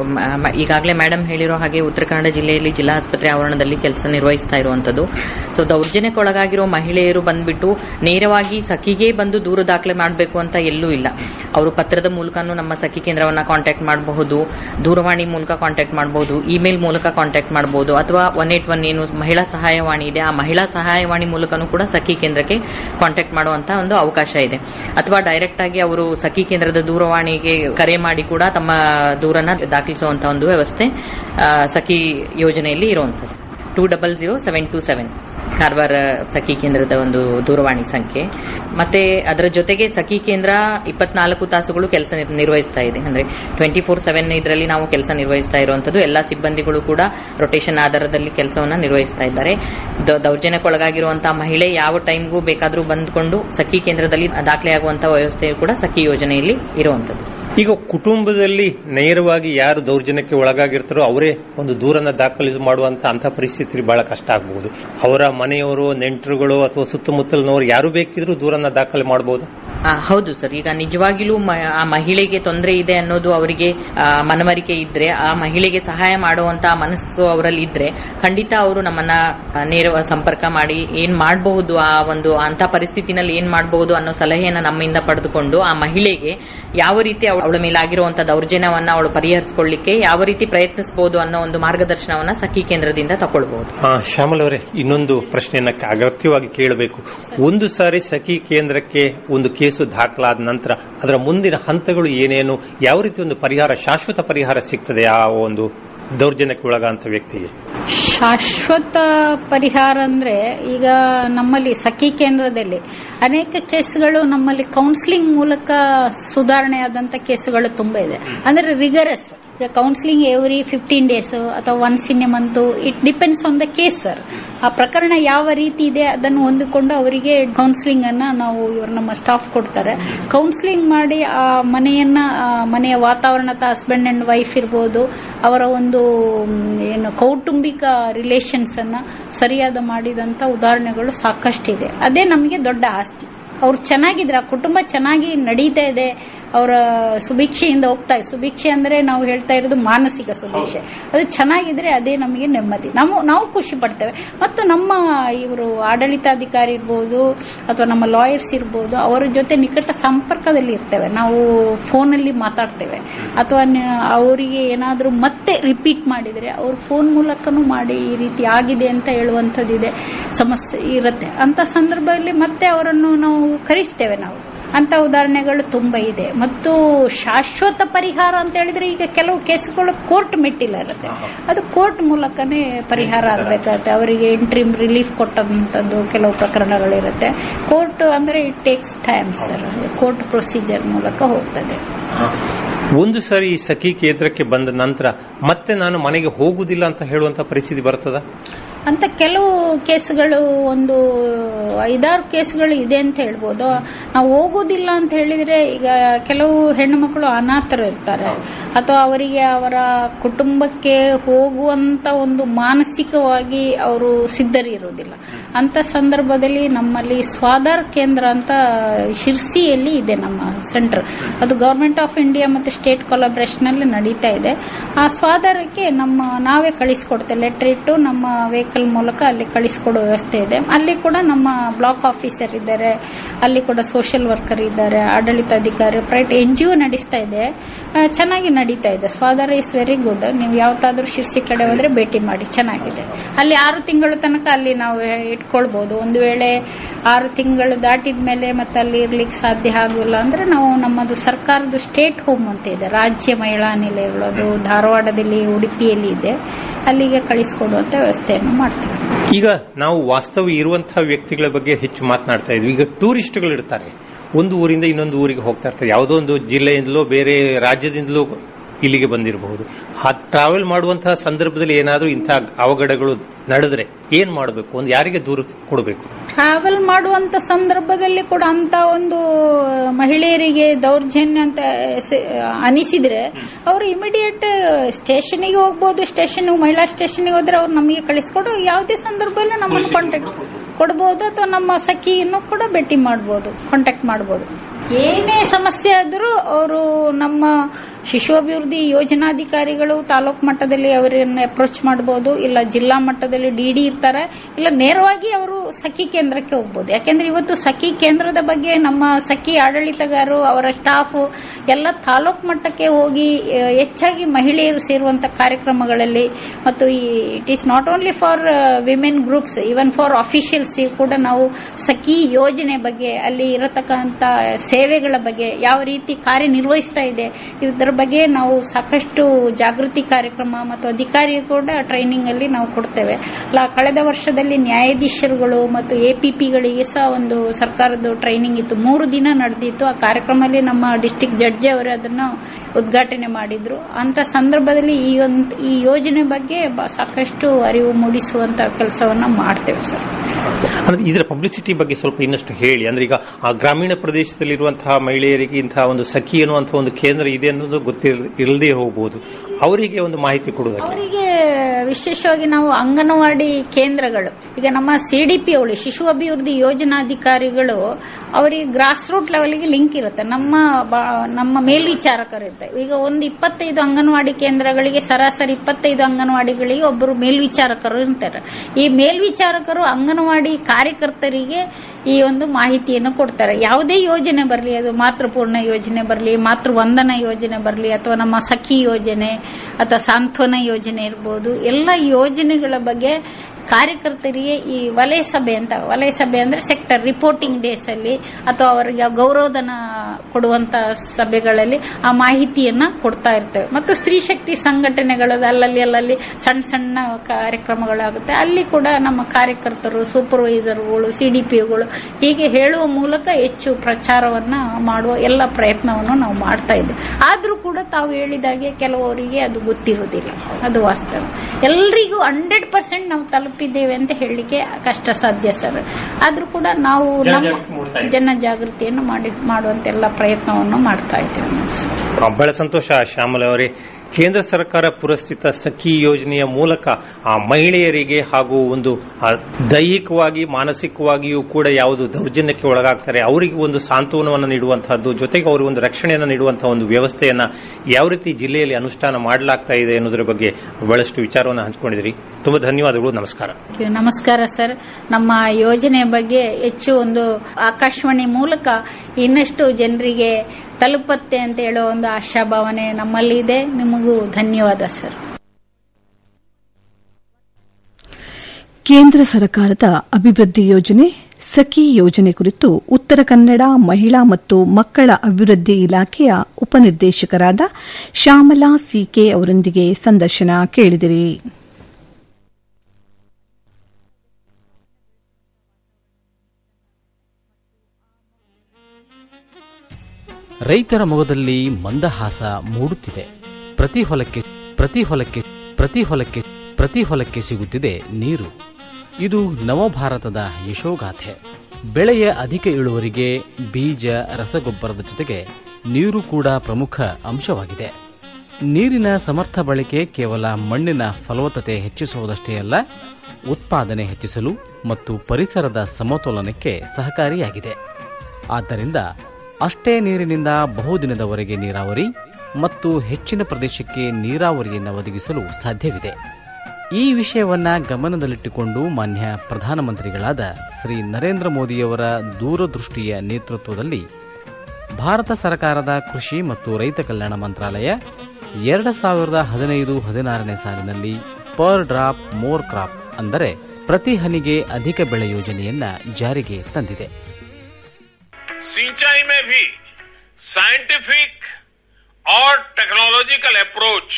ಈಗಾಗಲೇ ಮೇಡಮ್ ಹೇಳಿರೋ ಹಾಗೆ ಉತ್ತರ ಕನ್ನಡ ಜಿಲ್ಲೆಯಲ್ಲಿ ಜಿಲ್ಲಾ ಆಸ್ಪತ್ರೆ ಆವರಣದಲ್ಲಿ ಕೆಲಸ ನಿರ್ವಹಿಸ್ತಾ ಇರುವಂತದ್ದು ಸೊ ದೌರ್ಜನ್ಯಕ್ಕೊಳಗಾಗಿರೋ ಮಹಿಳೆಯರು ಬಂದ್ಬಿಟ್ಟು ನೇರವಾಗಿ ಸಖಿಗೆ ಬಂದು ದೂರು ದಾಖಲೆ ಮಾಡಬೇಕು ಅಂತ ಎಲ್ಲೂ ಇಲ್ಲ ಅವರು ಪತ್ರದ ಮೂಲಕನೂ ನಮ್ಮ ಸಖಿ ಕೇಂದ್ರವನ್ನ ಕಾಂಟ್ಯಾಕ್ಟ್ ಮಾಡಬಹುದು ದೂರವಾಣಿ ಮೂಲಕ ಕಾಂಟ್ಯಾಕ್ಟ್ ಮಾಡಬಹುದು ಇಮೇಲ್ ಮೂಲಕ ಕಾಂಟ್ಯಾಕ್ಟ್ ಮಾಡಬಹುದು ಅಥವಾ ಒನ್ ಏಟ್ ಒನ್ ಏನು ಮಹಿಳಾ ಸಹಾಯವಾಣಿ ಇದೆ ಆ ಮಹಿಳಾ ಸಹಾಯವಾಣಿ ಮೂಲಕನೂ ಕೂಡ ಸಖಿ ಕೇಂದ್ರಕ್ಕೆ ಕಾಂಟ್ಯಾಕ್ಟ್ ಮಾಡುವಂತ ಒಂದು ಅವಕಾಶ ಇದೆ ಅಥವಾ ಡೈರೆಕ್ಟ್ ಆಗಿ ಅವರು ಸಖಿ ಕೇಂದ್ರದ ದೂರವಾಣಿಗೆ ಕರೆ ಮಾಡಿ ಕೂಡ ತಮ್ಮ ದೂರನ್ನ ದಾಖಲಿಸುವಂತ ಒಂದು ವ್ಯವಸ್ಥೆ ಆ, ಸಖಿ ಯೋಜನೆಯಲ್ಲಿ ಇರುವಂತದ್ದು two double zero seven two seven Karwar Sakhi ಕೇಂದ್ರದ ಒಂದು ದೂರವಾಣಿ ಸಂಖ್ಯೆ ಮತ್ತೆ ಅದರ ಜೊತೆಗೆ ಸಖಿ ಕೇಂದ್ರ ಇಪ್ಪತ್ನಾಲ್ಕು ತಾಸುಗಳು ಕೆಲಸ ನಿರ್ವಹಿಸ್ತಾ ಇದೆ ಅಂದ್ರೆ ಟ್ವೆಂಟಿ ಫೋರ್ ಸೆವೆನ್ ಇದರಲ್ಲಿ ನಾವು ಕೆಲಸ ನಿರ್ವಹಿಸ್ತಾ ಇರುವಂತದ್ದು ಎಲ್ಲಾ ಸಿಬ್ಬಂದಿಗಳು ಕೂಡ ರೊಟೇಷನ್ ಆಧಾರದಲ್ಲಿ ಕೆಲಸವನ್ನ ನಿರ್ವಹಿಸ್ತಾ ಇದ್ದಾರೆ ದ- ದೌರ್ಜನ್ಯಕ್ಕೊಳಗಾಗಿರುವಂತಹ ಮಹಿಳೆ ಯಾವ ಟೈಮ್ಗೂ ಬೇಕಾದರೂ ಬಂದ್ಕೊಂಡು ಸಖಿ ಕೇಂದ್ರದಲ್ಲಿ ದಾಖಲೆಯಾಗುವಂತಹ ವ್ಯವಸ್ಥೆಯು ಕೂಡ ಸಖಿ ಯೋಜನೆಯಲ್ಲಿ ಇರುವಂತದ್ದು ಈಗ ಕುಟುಂಬದಲ್ಲಿ ನೇರವಾಗಿ ಯಾರು ದೌರ್ಜನ್ಯಕ್ಕೆ ಒಳಗಾಗಿರ್ತಾರೋ ಅವರೇ ಒಂದು ದೂರನ್ನ ದಾಖಲಿಸಿ ಮಾಡುವಂತ ಅಂತ ಪರಿಸ್ಥಿತಿ ಬಹಳ ಕಷ್ಟ ಆಗಬಹುದು ಅವರ ಮನೆಯವರು ನೆಂಟರುಗಳು ಅಥವಾ ಸುತ್ತಮುತ್ತಲಿನವರು ಯಾರು ಬೇಕಿದ್ರೂ ದೂರನ್ನ ದಾಖಲೆ ಮಾಡಬಹುದು ಆ, ಹೌದು ಸರ್ ಈಗ ನಿಜವಾಗಿಲೂ ಮ- ಆ ಮಹಿಳೆಗೆ ತೊಂದರೆ ಇದೆ ಅನ್ನೋದು ಅವರಿಗೆ ಆ, ಮನವರಿಕೆ ಇದ್ರೆ ಆ ಮಹಿಳೆಗೆ ಸಹಾಯ ಮಾಡುವಂತ ಮನಸ್ಸು ಅವರಲ್ಲಿ ಇದ್ರೆ ಖಂಡಿತ ಅವರು ನಮ್ಮನ್ನ ಆ, ನೇರ ಸಂಪರ್ಕ ಮಾಡಿ ಏನ್ ಮಾಡಬಹುದು ಆ ಒಂದು ಅಂತ ಪರಿಸ್ಥಿತಿನಲ್ಲಿ ಏನ್ ಮಾಡಬಹುದು ಅನ್ನೋ ಸಲಹೆಯನ್ನ ನಮ್ಮಿಂದ ಪಡೆದುಕೊಂಡು ಆ ಮಹಿಳೆಗೆ ಯಾವ ರೀತಿ ಅವಳ ಅವಳ ಮೇಲೆ ಆಗಿರುವಂತಹ ದೌರ್ಜನ್ಯವನ್ನ ಅವಳು ಪರಿಹರಿಸಿಕೊಳ್ಳಿಕ್ಕೆ ಯಾವ ರೀತಿ ಪ್ರಯತ್ನಿಸಬಹುದು ಅನ್ನೋ ಒಂದು ಮಾರ್ಗದರ್ಶನವನ್ನ ಸಖಿ ಕೇಂದ್ರದಿಂದ ತಗೊಳ್ಬಹುದು ಆ, ಶ್ಯಾಮಲ್ ಅವರೇ ಇನ್ನೊಂದು ಪ್ರಶ್ನೆಯನ್ನ ಅಗತ್ಯವಾಗಿ ಕೇಳಬೇಕು ಒಂದು ಸಾರಿ ಸಖಿ ಕೇಂದ್ರಕ್ಕೆ ಒಂದು ಕೇಸು ದಾಖಲಾದ ನಂತರ ಅದರ ಮುಂದಿನ ಹಂತಗಳು ಏನೇನು ಯಾವ ರೀತಿ ಒಂದು ಪರಿಹಾರ ಶಾಶ್ವತ ಪರಿಹಾರ ಸಿಗ್ತದೆ ಆ ಒಂದು ದೌರ್ಜನ್ಯಕ್ಕೆ ಒಳಗಾಂತ ವ್ಯಕ್ತಿಗೆ ಶಾಶ್ವತ ಪರಿಹಾರ ಅಂದ್ರೆ ಈಗ ನಮ್ಮಲ್ಲಿ ಸಖಿ ಕೇಂದ್ರದಲ್ಲಿ ಅನೇಕ ಕೇಸ್ಗಳು ನಮ್ಮಲ್ಲಿ ಕೌನ್ಸಿಲಿಂಗ್ ಮೂಲಕ ಸುಧಾರಣೆ ಆದಂತ ಕೇಸುಗಳು ತುಂಬಾ ಇದೆ ಅಂದ್ರೆ ರಿಗರಸ್ ಈಗ ಕೌನ್ಸಿಲಿಂಗ್ ಎವ್ರಿ ಫಿಫ್ಟೀನ್ ಡೇಸ್ ಅಥವಾ once in a month it depends on the case sir ಆ ಪ್ರಕರಣ ಯಾವ ರೀತಿ ಇದೆ ಅದನ್ನು ಹೊಂದಿಕೊಂಡು ಅವರಿಗೆ ಕೌನ್ಸಿಲಿಂಗ್ ಅನ್ನ ನಾವು ಇವರು ನಮ್ಮ ಸ್ಟಾಫ್ ಕೊಡ್ತಾರೆ ಕೌನ್ಸಿಲಿಂಗ್ ಮಾಡಿ ಆ ಮನೆಯನ್ನ ಆ ಮನೆಯ ವಾತಾವರಣ ಹಸ್ಬೆಂಡ್ ಅಂಡ್ ವೈಫ್ ಇರ್ಬೋದು ಅವರ ಒಂದು ಮ್, ಏನು ಕೌಟುಂಬಿಕ ರಿಲೇಷನ್ಸ್ ಅನ್ನ ಸರಿಯಾದ ಮಾಡಿದಂತ ಉದಾಹರಣೆಗಳು ಸಾಕಷ್ಟಿದೆ ಅದೇ ನಮಗೆ ದೊಡ್ಡ ಆಸ್ತಿ ಅವ್ರು ಚೆನ್ನಾಗಿದ್ರೆ ಆ ಕುಟುಂಬ ಚೆನ್ನಾಗಿ ನಡೀತಾ ಇದೆ ಅವರ ಸುಭಿಕ್ಷೆಯಿಂದ ಹೋಗ್ತಾ ಇದೆ ಸುಭಿಕ್ಷೆ ಅಂದ್ರೆ ನಾವು ಹೇಳ್ತಾ ಇರೋದು ಮಾನಸಿಕ ಸುಭಿಕ್ಷೆ ಅದು ಚೆನ್ನಾಗಿದ್ರೆ ಅದೇ ನಮಗೆ ನೆಮ್ಮದಿ ನಾವು ನಾವು ಖುಷಿ ಪಡ್ತೇವೆ ಮತ್ತು ನಮ್ಮ ಇವರು ಆಡಳಿತಾಧಿಕಾರಿ ಇರ್ಬೋದು ಅಥವಾ ನಮ್ಮ ಲಾಯರ್ಸ್ ಇರ್ಬೋದು ಅವರ ಜೊತೆ ನಿಕಟ ಸಂಪರ್ಕದಲ್ಲಿ ಇರ್ತೇವೆ ನಾವು ಫೋನಲ್ಲಿ ಮಾತಾಡ್ತೇವೆ ಅಥವಾ ನ- ಅವರಿಗೆ ಏನಾದರೂ ಮತ್ತೆ ರಿಪೀಟ್ ಮಾಡಿದರೆ ಅವ್ರು ಫೋನ್ ಮೂಲಕನೂ ಮಾಡಿ ಈ ರೀತಿ ಆಗಿದೆ ಅಂತ ಹೇಳುವಂಥದ್ದಿದೆ ಸಮಸ್ಯೆ ಇರುತ್ತೆ ಅಂತ ಸಂದರ್ಭದಲ್ಲಿ ಮತ್ತೆ ಅವರನ್ನು ನಾವು ಕರೆಸ್ತೇವೆ ನಾವು ಅಂತ ಉದಾಹರಣೆಗಳು ತುಂಬಾ ಇದೆ ಮತ್ತು ಶಾಶ್ವತ ಪರಿಹಾರ ಅಂತ ಹೇಳಿದ್ರೆ ಈಗ ಕೆಲವು ಕೇಸುಗಳು ಕೋರ್ಟ್ ಮೆಟ್ಟಿಲ್ಲ ಇರುತ್ತೆ ಅದು ಕೋರ್ಟ್ ಮೂಲಕನೇ ಪರಿಹಾರ ಆಗಬೇಕಾಗುತ್ತೆ ಅವರಿಗೆ ಇಂಟ್ರಿಮ್ ರಿಲೀಫ್ ಕೊಟ್ಟಂತದ್ದು ಕೆಲವು ಪ್ರಕರಣಗಳಿರುತ್ತೆ ಕೋರ್ಟ್ ಅಂದ್ರೆ it takes time sir court procedure ಮೂಲಕ ಹೋಗ್ತದೆ ಒಂದು ಸಾರಿ ಈ ಸಖಿ ಕೇಂದ್ರಕ್ಕೆ ಬಂದ ನಂತರ ಮತ್ತೆ ನಾನು ಮನೆಗೆ ಹೋಗುದಿಲ್ಲ ಅಂತ ಹೇಳುವಂತ ಪರಿಸ್ಥಿತಿ ಬರ್ತದ ಅಂತ ಕೆಲವು ಕೇಸುಗಳು ಒಂದು ಐದಾರು ಕೇಸುಗಳು ಇದೆ ಅಂತ ಹೇಳ್ಬೋದು ನಾವು ಹೋಗೋದಿಲ್ಲ ಅಂತ ಹೇಳಿದ್ರೆ ಈಗ ಕೆಲವು ಹೆಣ್ಣು ಮಕ್ಕಳು ಅನಾಥರು ಇರ್ತಾರೆ ಅಥವಾ ಅವರಿಗೆ ಅವರ ಕುಟುಂಬಕ್ಕೆ ಹೋಗುವಂತ ಒಂದು ಮಾನಸಿಕವಾಗಿ ಅವರು ಸಿದ್ಧರಿರುವುದಿಲ್ಲ ಅಂತ ಸಂದರ್ಭದಲ್ಲಿ ನಮ್ಮಲ್ಲಿ ಸ್ವಾಧಾರ್ ಕೇಂದ್ರ ಅಂತ ಶಿರ್ಸಿಯಲ್ಲಿ ಇದೆ ನಮ್ಮ ಸೆಂಟರ್ ಅದು ಗವರ್ಮೆಂಟ್ ಆಫ್ ಇಂಡಿಯಾ ಮತ್ತು ಸ್ಟೇಟ್ ಕೊಲಾಬ್ರೇಷನ್ ಅಲ್ಲಿ ನಡೀತಾ ಇದೆ ಆ ಸ್ವಾಧಾರಕ್ಕೆ ನಮ್ಮ ನಾವೇ ಕಳಿಸ್ಕೊಡ್ತೇವೆ ಲೆಟರ್ ಇಟ್ಟು ನಮ್ಮ ವೆಹಿಕಲ್ ಮೂಲಕ ಅಲ್ಲಿ ಕಳಿಸ್ಕೊಡೋ ವ್ಯವಸ್ಥೆ ಇದೆ ಅಲ್ಲಿ ಕೂಡ ನಮ್ಮ ಬ್ಲಾಕ್ ಆಫೀಸರ್ ಇದ್ದಾರೆ ಅಲ್ಲಿ ಕೂಡ ಸೋಷಿಯಲ್ ವರ್ಕರ್ ಇದ್ದಾರೆ ಆಡಳಿತಾಧಿಕಾರಿ ಪ್ರೈವೇಟ್ ಎನ್ ಜಿ ಒ ನಡೆಸ್ತಾ ಇದೆ ಆ, ಚೆನ್ನಾಗಿ ನಡೀತಾ ಇದೆ ಸ್ವಾಧಾರ ಇಸ್ ವೆರಿ ಗುಡ್ ನೀವು ಯಾವತ್ತಾದ್ರೂ ಶಿರ್ಸಿ ಕಡೆ ಹೋದ್ರೆ ಭೇಟಿ ಮಾಡಿ ಚೆನ್ನಾಗಿದೆ ಅಲ್ಲಿ ಆರು ತಿಂಗಳ ತನಕ ಅಲ್ಲಿ ನಾವು ಇಟ್ಕೊಳ್ಬಹುದು ಒಂದು ವೇಳೆ ಆರು ತಿಂಗಳು ದಾಟಿದ ಮೇಲೆ ಮತ್ತೆ ಅಲ್ಲಿ ಇರ್ಲಿಕ್ಕೆ ಸಾಧ್ಯ ಆಗೋಲ್ಲ ಅಂದ್ರೆ ನಾವು ನಮ್ಮದು ಸರ್ಕಾರದ ಸ್ಟೇಟ್ ಹೋಮ್ ಅಂತ ಇದೆ ರಾಜ್ಯ ಮಹಿಳಾ ನಿಲಯಗಳು ಅದು ಧಾರವಾಡದಲ್ಲಿ ಉಡುಪಿಯಲ್ಲಿ ಇದೆ ಅಲ್ಲಿಗೆ ಕಳಿಸ್ಕೊಡುವಂತ ವ್ಯವಸ್ಥೆಯನ್ನು ಮಾಡ್ತೀವಿ ಈಗ ನಾವು ವಾಸ್ತವ ಇರುವಂತಹ ವ್ಯಕ್ತಿಗಳ ಬಗ್ಗೆ ಹೆಚ್ಚು ಮಾತನಾಡ್ತಾ ಇದ್ವಿ ಈಗ ಟೂರಿಸ್ಟ್ಗಳು ಇರ್ತಾರೆ ಒಂದು ಊರಿಂದ ಇನ್ನೊಂದು ಊರಿಗೆ ಹೋಗ್ತಾ ಇರ್ತಾರೆ ಯಾವುದೋ ಒಂದು ಜಿಲ್ಲೆಯಿಂದಲೋ ಬೇರೆ ರಾಜ್ಯದಿಂದಲೋ ಇಲ್ಲಿಗೆ ಬಂದಿರಬಹುದು ಆ ಟ್ರಾವೆಲ್ ಮಾಡುವಂತಹ ಸಂದರ್ಭದಲ್ಲಿ ಏನಾದರೂ ಇಂತಹ ಅವಘಡಗಳು ನಡೆದ್ರೆ ಏನ್ ಮಾಡಬೇಕು ಒಂದು ಯಾರಿಗೆ ದೂರ ಕೊಡಬೇಕು ಟ್ರಾವೆಲ್ ಮಾಡುವಂತ ಸಂದರ್ಭದಲ್ಲಿ ಕೂಡ ಅಂತ ಒಂದು ಮಹಿಳೆಯರಿಗೆ ದೌರ್ಜನ್ಯ ಅಂತ ಎಸೆ- ಅನಿಸಿದ್ರೆ ಅವರು ಇಮಿಡಿಯೇಟ್ ಸ್ಟೇಷನ್ಗೆ ಹೋಗ್ಬೋದು ಸ್ಟೇಷನ್ ಮಹಿಳಾ ಸ್ಟೇಷನ್ಗೆ ಹೋದ್ರೆ ಅವ್ರು ನಮಗೆ ಕಳಿಸ್ಕೊಡು ಯಾವುದೇ ಸಂದರ್ಭದಲ್ಲೂ ನಮ್ಮನ್ನು ಕಾಂಟ್ಯಾಕ್ಟ್ ಕೊಡ್ಬೋದು ಅಥವಾ ನಮ್ಮ ಸಖಿಯನ್ನು ಕೂಡ ಭೇಟಿ ಮಾಡ್ಬೋದು ಕಾಂಟ್ಯಾಕ್ಟ್ ಮಾಡ್ಬೋದು ಏನೇ ಸಮಸ್ಯೆ ಆದರೂ ಅವರು ನಮ್ಮ ಶಿಶು ಅಭಿವೃದ್ಧಿ ಯೋಜನಾಧಿಕಾರಿಗಳು ತಾಲೂಕು ಮಟ್ಟದಲ್ಲಿ ಅವರನ್ನ ಅಪ್ರೋಚ್ ಮಾಡಬಹುದು ಇಲ್ಲ ಜಿಲ್ಲಾ ಮಟ್ಟದಲ್ಲಿ ಡಿ ಡಿ ಇರ್ತಾರೆ ಇಲ್ಲ ನೇರವಾಗಿ ಅವರು ಸಖಿ ಕೇಂದ್ರಕ್ಕೆ ಹೋಗ್ಬೋದು ಯಾಕೆಂದ್ರೆ ಇವತ್ತು ಸಖಿ ಕೇಂದ್ರದ ಬಗ್ಗೆ ನಮ್ಮ ಸಖಿ ಆಡಳಿತಗಾರರು ಅವರ ಸ್ಟಾಫ್ ಎಲ್ಲ ತಾಲೂಕು ಮಟ್ಟಕ್ಕೆ ಹೋಗಿ ಆ, ಹೆಚ್ಚಾಗಿ ಮಹಿಳೆಯರು ಸೇರುವಂತ ಕಾರ್ಯಕ್ರಮಗಳಲ್ಲಿ ಮತ್ತು ಈ it is not only for women groups even for officials ಕೂಡ ನಾವು ಸಖಿ ಯೋಜನೆ ಬಗ್ಗೆ ಅಲ್ಲಿ ಇರತಕ್ಕಂತ ಸೇವೆಗಳ ಬಗ್ಗೆ ಯಾವ ರೀತಿ ಕಾರ್ಯನಿರ್ವಹಿಸ್ತಾ ಇದೆ ಇದರ ಬಗ್ಗೆ ನಾವು ಸಾಕಷ್ಟು ಜಾಗೃತಿ ಕಾರ್ಯಕ್ರಮ ಮತ್ತು ಅಧಿಕಾರಿ ಕೂಡ ಟ್ರೈನಿಂಗ್ ಅಲ್ಲಿ ನಾವು ಕೊಡ್ತೇವೆ ಅಲ್ಲ ಕಳೆದ ವರ್ಷದಲ್ಲಿ ನ್ಯಾಯಾಧೀಶರುಗಳು ಮತ್ತು ಎಪಿಪಿಗಳಿಗೆ ಸಹ ಒಂದು ಸರ್ಕಾರದ ಟ್ರೈನಿಂಗ್ ಇತ್ತು ಮೂರು ದಿನ ನಡೆದಿತ್ತು ಆ ಕಾರ್ಯಕ್ರಮದಲ್ಲಿ ನಮ್ಮ ಡಿಸ್ಟಿಕ್ ಜಡ್ಜಿ ಅವರು ಅದನ್ನು ಉದ್ಘಾಟನೆ ಮಾಡಿದ್ರು ಅಂತ ಸಂದರ್ಭದಲ್ಲಿ ಈ ಒಂದು ಈ ಯೋಜನೆ ಬಗ್ಗೆ ಬ- ಸಾಕಷ್ಟು ಅರಿವು ಮೂಡಿಸುವಂತ ಕೆಲಸವನ್ನ ಮಾಡ್ತೇವೆ ಸರ್ ಅಂದ್ರೆ ಇದರ ಪಬ್ಲಿಸಿಟಿ ಬಗ್ಗೆ ಸ್ವಲ್ಪ ಇನ್ನಷ್ಟು ಹೇಳಿ ಅಂದ್ರೆ ಈಗ ಆ ಗ್ರಾಮೀಣ ಪ್ರದೇಶದಲ್ಲಿರುವಂತಹ ಮಹಿಳೆಯರಿಗೆ ಇಂತಹ ಒಂದು ಸಖಿ ಅನ್ನುವಂತಹ ಒಂದು ಕೇಂದ್ರ ಇದೆ ಅನ್ನೋದು ಗೊತ್ತಿರ ಇಲ್ಲದೆ ಹೋಗಬಹುದು ಅವರಿಗೆ ಒಂದು ಮಾಹಿತಿ ಕೊಡುವುದಕ್ಕೆ ಅವರಿಗೆ ವಿಶೇಷವಾಗಿ ನಾವು ಅಂಗನವಾಡಿ ಕೇಂದ್ರಗಳು ಈಗ ನಮ್ಮ ಸಿಡಿಪಿ ಅವಳು ಶಿಶು ಅಭಿವೃದ್ಧಿ ಯೋಜನಾಧಿಕಾರಿಗಳು ಅವರಿಗೆ ಗ್ರಾಸ್ ರೂಟ್ ಲೆವೆಲ್ಗೆ ಲಿಂಕ್ ಇರುತ್ತೆ ನಮ್ಮ ಬಾ- ನಮ್ಮ ಮೇಲ್ವಿಚಾರಕರು ಇರ್ತಾರೆ ಈಗ ಒಂದು ಇಪ್ಪತ್ತೈದು ಅಂಗನವಾಡಿ ಕೇಂದ್ರಗಳಿಗೆ ಸರಾಸರಿ ಇಪ್ಪತ್ತೈದು ಅಂಗನವಾಡಿಗಳಿಗೆ ಒಬ್ಬರು ಮೇಲ್ವಿಚಾರಕರು ಇರ್ತಾರೆ ಈ ಮೇಲ್ವಿಚಾರಕರು ಅಂಗನವಾಡಿ ಕಾರ್ಯಕರ್ತರಿಗೆ ಈ ಒಂದು ಮಾಹಿತಿಯನ್ನು ಕೊಡ್ತಾರೆ ಯಾವುದೇ ಯೋಜನೆ ಬರಲಿ ಅದು ಮಾತೃಪೂರ್ಣ ಯೋಜನೆ ಬರಲಿ ಮಾತೃವಂದನ ಯೋಜನೆ ಬರಲಿ ಅಥವಾ ನಮ್ಮ ಸಖಿ ಯೋಜನೆ ಅಥವಾ ಸಾಂತ್ವನ ಯೋಜನೆ ಇರ್ಬೋದು ಎಲ್ಲ ಯೋಜನೆಗಳ ಬಗ್ಗೆ ಕಾರ್ಯಕರ್ತರಿಗೆ ಈ ವಲಯ ಸಭೆ ಅಂತ ವಲಯ ಸಭೆ ಅಂದ್ರೆ ಸೆಕ್ಟರ್ ರಿಪೋರ್ಟಿಂಗ್ ಡೇಸ್ ಅಲ್ಲಿ ಅಥವಾ ಅವರಿಗೆ ಗೌರವಧನ ಕೊಡುವಂತ ಸಭೆಗಳಲ್ಲಿ ಆ ಮಾಹಿತಿಯನ್ನ ಕೊಡ್ತಾ ಇರ್ತೇವೆ ಮತ್ತು ಸ್ತ್ರೀ ಶಕ್ತಿ ಸಂಘಟನೆಗಳ ಅಲ್ಲಲ್ಲಿ ಅಲ್ಲಲ್ಲಿ ಸಣ್ಣ ಸಣ್ಣ ಕಾರ್ಯಕ್ರಮಗಳಾಗುತ್ತೆ ಅಲ್ಲಿ ಕೂಡ ನಮ್ಮ ಕಾರ್ಯಕರ್ತರು ಸೂಪರ್ವೈಸರ್ಗಳು ಸಿಡಿಪಿಗಳು ಹೀಗೆ ಹೇಳುವ ಮೂಲಕ ಹೆಚ್ಚು ಪ್ರಚಾರವನ್ನ ಮಾಡುವ ಎಲ್ಲ ಪ್ರಯತ್ನವನ್ನು ನಾವು ಮಾಡ್ತಾ ಇದ್ದೇವೆ ಆದ್ರೂ ಕೂಡ ತಾವು ಹೇಳಿದಾಗೆ ಕೆಲವರಿಗೆ ಅದು ಗೊತ್ತಿರುವುದಿಲ್ಲ ಅದು ವಾಸ್ತವ ಎಲ್ರಿಗೂ ಹಂಡ್ರೆಡ್ ಪರ್ಸೆಂಟ್ ನಾವು ತಲುಪಿದ್ದೇವೆ ಅಂತ ಹೇಳಲಿಕ್ಕೆ ಕಷ್ಟ ಸಾಧ್ಯ ಸರ್ ಆದ್ರೂ ಕೂಡ ನಾವು ನಮ್ಮ ಜನಜಾಗೃತಿ ಮೂಡ್ತಾ ಇದೆ. ಜನ ಜಾಗೃತಿಯನ್ನು ಮಾಡಿ ಮಾಡುವಂತ ಎಲ್ಲ ಪ್ರಯತ್ನವನ್ನು ಮಾಡ್ತಾ ಇದ್ದೇವೆ ನಾವು ಸರ್. ಆ, ಬಹಳ ಸಂತೋಷ ಶ್ಯಾಮಲ ಅವರೇ ಕೇಂದ್ರ ಸರ್ಕಾರ ಪುರಸ್ಕೃತ ಸಖಿ ಯೋಜನೆಯ ಮೂಲಕ ಆ ಮಹಿಳೆಯರಿಗೆ ಹಾಗೂ ಒಂದು ಆ, ದೈಹಿಕವಾಗಿ ಮಾನಸಿಕವಾಗಿಯೂ ಕೂಡ ಯಾವುದು ದೌರ್ಜನ್ಯಕ್ಕೆ ಒಳಗಾಗ್ತಾರೆ ಅವರಿಗೆ ಒಂದು ಸಾಂತ್ವನವನ್ನು ನೀಡುವಂತಹದ್ದು ಜೊತೆಗೆ ಅವರು ಒಂದು ರಕ್ಷಣೆಯನ್ನು ನೀಡುವಂತಹ ಒಂದು ವ್ಯವಸ್ಥೆಯನ್ನ ಯಾವ ರೀತಿ ಜಿಲ್ಲೆಯಲ್ಲಿ ಅನುಷ್ಠಾನ ಮಾಡಲಾಗ್ತಾ ಇದೆ ಅನ್ನೋದರ ಬಗ್ಗೆ ಬಹಳಷ್ಟು ವಿಚಾರವನ್ನು ಹಂಚಿಕೊಂಡಿದ್ರಿ ತುಂಬಾ ಧನ್ಯವಾದಗಳು ನಮಸ್ಕಾರ Thank you. ನಮಸ್ಕಾರ ಸರ್ ನಮ್ಮ ಯೋಜನೆ ಬಗ್ಗೆ ಹೆಚ್ಚು ಒಂದು ಆಕಾಶವಾಣಿ ಮೂಲಕ ಇನ್ನಷ್ಟು ಜನರಿಗೆ ತಲುಪತ್ತೆ ಅಂತ ಹೇಳೋ ಒಂದು ಆಶಾಭಾವನೆ ನಮ್ಮಲ್ಲಿ ಇದೆ ನಿಮಗೂ ಧನ್ಯವಾದ ಸರ್ ಕೇಂದ್ರ ಸರ್ಕಾರದ ಅಭಿವೃದ್ಧಿ ಯೋಜನೆ ಸಖಿ ಯೋಜನೆ ಕುರಿತು ಉತ್ತರ ಕನ್ನಡ ಮಹಿಳಾ ಮತ್ತು ಮಕ್ಕಳ ಅಭಿವೃದ್ಧಿ ಇಲಾಖೆಯ ಉಪನಿರ್ದೇಶಕರಾದ ಶ್ಯಾಮಲಾ ಸಿಕೆ ಅವರೊಂದಿಗೆ ಸಂದರ್ಶನ ಕೇಳಿದಿರಿ ರೈತರ ಮೊಗದಲ್ಲಿ ಮಂದಹಾಸ ಮೂಡುತ್ತಿದೆ ಪ್ರತಿ ಹೊಲಕ್ಕೆ ಪ್ರತಿ ಹೊಲಕ್ಕೆ ಪ್ರತಿ ಹೊಲಕ್ಕೆ ಪ್ರತಿ ಹೊಲಕ್ಕೆ ಸಿಗುತ್ತಿದೆ ನೀರು ಇದು ನವಭಾರತದ ಯಶೋಗಾಥೆ ಬೆಳೆಯ ಅಧಿಕ ಇಳುವರಿಗೆ ಬೀಜ ರಸಗೊಬ್ಬರದ ಜೊತೆಗೆ ನೀರು ಕೂಡ ಪ್ರಮುಖ ಅಂಶವಾಗಿದೆ ನೀರಿನ ಸಮರ್ಥ ಬಳಕೆ ಕೇವಲ ಮಣ್ಣಿನ ಫಲವತ್ತತೆ ಹೆಚ್ಚಿಸುವುದಷ್ಟೇ ಅಲ್ಲ ಉತ್ಪಾದನೆ ಹೆಚ್ಚಿಸಲು ಮತ್ತು ಪರಿಸರದ ಸಮತೋಲನಕ್ಕೆ ಸಹಕಾರಿಯಾಗಿದೆ ಆದ್ದರಿಂದ ಅಷ್ಟೇ ನೀರಿನಿಂದ ಬಹುದಿನದವರೆಗೆ ನೀರಾವರಿ ಮತ್ತು ಹೆಚ್ಚಿನ ಪ್ರದೇಶಕ್ಕೆ ನೀರಾವರಿಯನ್ನು ಒದಗಿಸಲು ಸಾಧ್ಯವಿದೆ ಈ ವಿಷಯವನ್ನ ಗಮನದಲ್ಲಿಟ್ಟುಕೊಂಡು ಮಾನ್ಯ ಪ್ರಧಾನಮಂತ್ರಿಗಳಾದ ಶ್ರೀ ನರೇಂದ್ರ ಮೋದಿಯವರ ದೂರದೃಷ್ಟಿಯ ನೇತೃತ್ವದಲ್ಲಿ ಭಾರತ ಸರ್ಕಾರದ ಕೃಷಿ ಮತ್ತು ರೈತ ಕಲ್ಯಾಣ ಮಂತ್ರಾಲಯ ಎರಡು ಸಾವಿರದ ಹದಿನೈದು ಹದಿನಾರನೇ ಸಾಲಿನಲ್ಲಿ ಪರ್ ಡ್ರಾಪ್ ಮೋರ್ ಕ್ರಾಪ್ ಅಂದರೆ ಪ್ರತಿ ಹನಿಗೆ ಅಧಿಕ ಬೆಳೆ ಯೋಜನೆಯನ್ನ ಜಾರಿಗೆ ತಂದಿದೆ सिंचाई में भी साइंटिफिक और टेक्नोलॉजिकल अप्रोच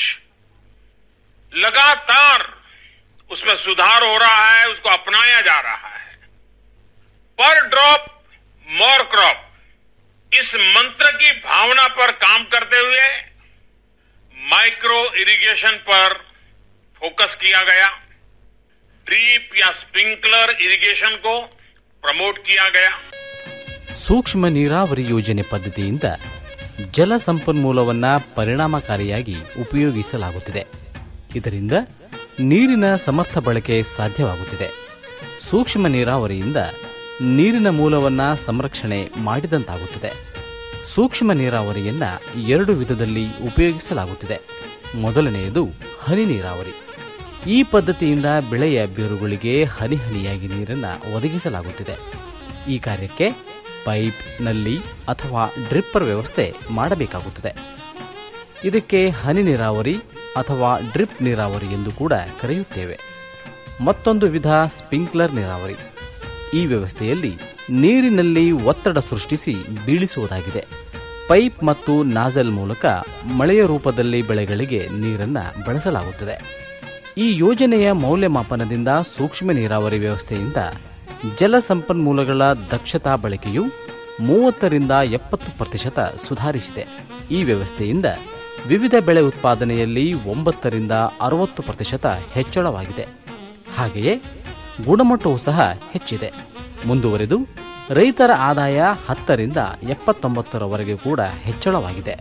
लगातार उसमें सुधार हो रहा है उसको अपनाया जा रहा है पर ड्रॉप मोर क्रॉप इस मंत्र की भावना पर काम करते हुए माइक्रो इरिगेशन पर फोकस किया गया ड्रीप या स्प्रिंकलर इरिगेशन को प्रमोट किया गया ಸೂಕ್ಷ್ಮ ನೀರಾವರಿ ಯೋಜನೆ ಪದ್ಧತಿಯಿಂದ ಜಲ ಸಂಪನ್ಮೂಲವನ್ನ ಪರಿಣಾಮಕಾರಿಯಾಗಿ ಉಪಯೋಗಿಸಲಾಗುತ್ತಿದೆ ಇದರಿಂದ ನೀರಿನ ಸಮರ್ಥ ಬಳಕೆ ಸಾಧ್ಯವಾಗುತ್ತಿದೆ ಸೂಕ್ಷ್ಮ ನೀರಾವರಿಯಿಂದ ನೀರಿನ ಮೂಲವನ್ನ ಸಂರಕ್ಷಣೆ ಮಾಡಿದಂತಾಗುತ್ತದೆ ಸೂಕ್ಷ್ಮ ನೀರಾವರಿಯನ್ನ ಎರಡು ವಿಧದಲ್ಲಿ ಉಪಯೋಗಿಸಲಾಗುತ್ತಿದೆ ಮೊದಲನೆಯದು ಹನಿ ನೀರಾವರಿ ಈ ಪದ್ಧತಿಯಿಂದ ಬೆಳೆಯ ಬೇರುಗಳಿಗೆ ಹನಿ ಹನಿಯಾಗಿ ನೀರನ್ನು ಒದಗಿಸಲಾಗುತ್ತಿದೆ ಈ ಕಾರ್ಯಕ್ಕೆ ಪೈಪ್ ನಲ್ಲಿ ಅಥವಾ ಡ್ರಿಪ್ಪರ್ ವ್ಯವಸ್ಥೆ ಮಾಡಬೇಕಾಗುತ್ತದೆ ಇದಕ್ಕೆ ಹನಿ ನೀರಾವರಿ ಅಥವಾ ಡ್ರಿಪ್ ನೀರಾವರಿ ಎಂದು ಕೂಡ ಕರೆಯುತ್ತೇವೆ ಮತ್ತೊಂದು ವಿಧ ಸ್ಪ್ರಿಂಕ್ಲರ್ ನೀರಾವರಿ ಈ ವ್ಯವಸ್ಥೆಯಲ್ಲಿ ನೀರಿನಲ್ಲಿ ಒತ್ತಡ ಸೃಷ್ಟಿಸಿ ಬೀಳಿಸುವುದಾಗಿದೆ ಪೈಪ್ ಮತ್ತು ನಾಜಲ್ ಮೂಲಕ ಮಳೆಯ ರೂಪದಲ್ಲಿ ಬೆಳೆಗಳಿಗೆ ನೀರನ್ನು ಬಳಸಲಾಗುತ್ತದೆ ಈ ಯೋಜನೆಯ ಮೌಲ್ಯಮಾಪನದಿಂದ ಸೂಕ್ಷ್ಮ ನೀರಾವರಿ ವ್ಯವಸ್ಥೆಯಿಂದ ಜಲ ಸಂಪನ್ಮೂಲಗಳ ದಕ್ಷತಾ ಬಳಕೆಯು ಮೂವತ್ತರಿಂದ ಎಪ್ಪತ್ತು ಪ್ರತಿಶತ ಸುಧಾರಿಸಿದೆ ಈ ವ್ಯವಸ್ಥೆಯಿಂದ ವಿವಿಧ ಬೆಳೆ ಉತ್ಪಾದನೆಯಲ್ಲಿ ಒಂಬತ್ತರಿಂದ ಅರವತ್ತು ಪ್ರತಿಶತ ಹೆಚ್ಚಳವಾಗಿದೆ ಹಾಗೆಯೇ ಗುಣಮಟ್ಟವೂ ಸಹ ಹೆಚ್ಚಿದೆ ಮುಂದುವರೆದು ರೈತರ ಆದಾಯ ಹತ್ತರಿಂದ ಎಪ್ಪತ್ತೊಂಬತ್ತರವರೆಗೆ ಕೂಡ ಹೆಚ್ಚಳವಾಗಿದೆ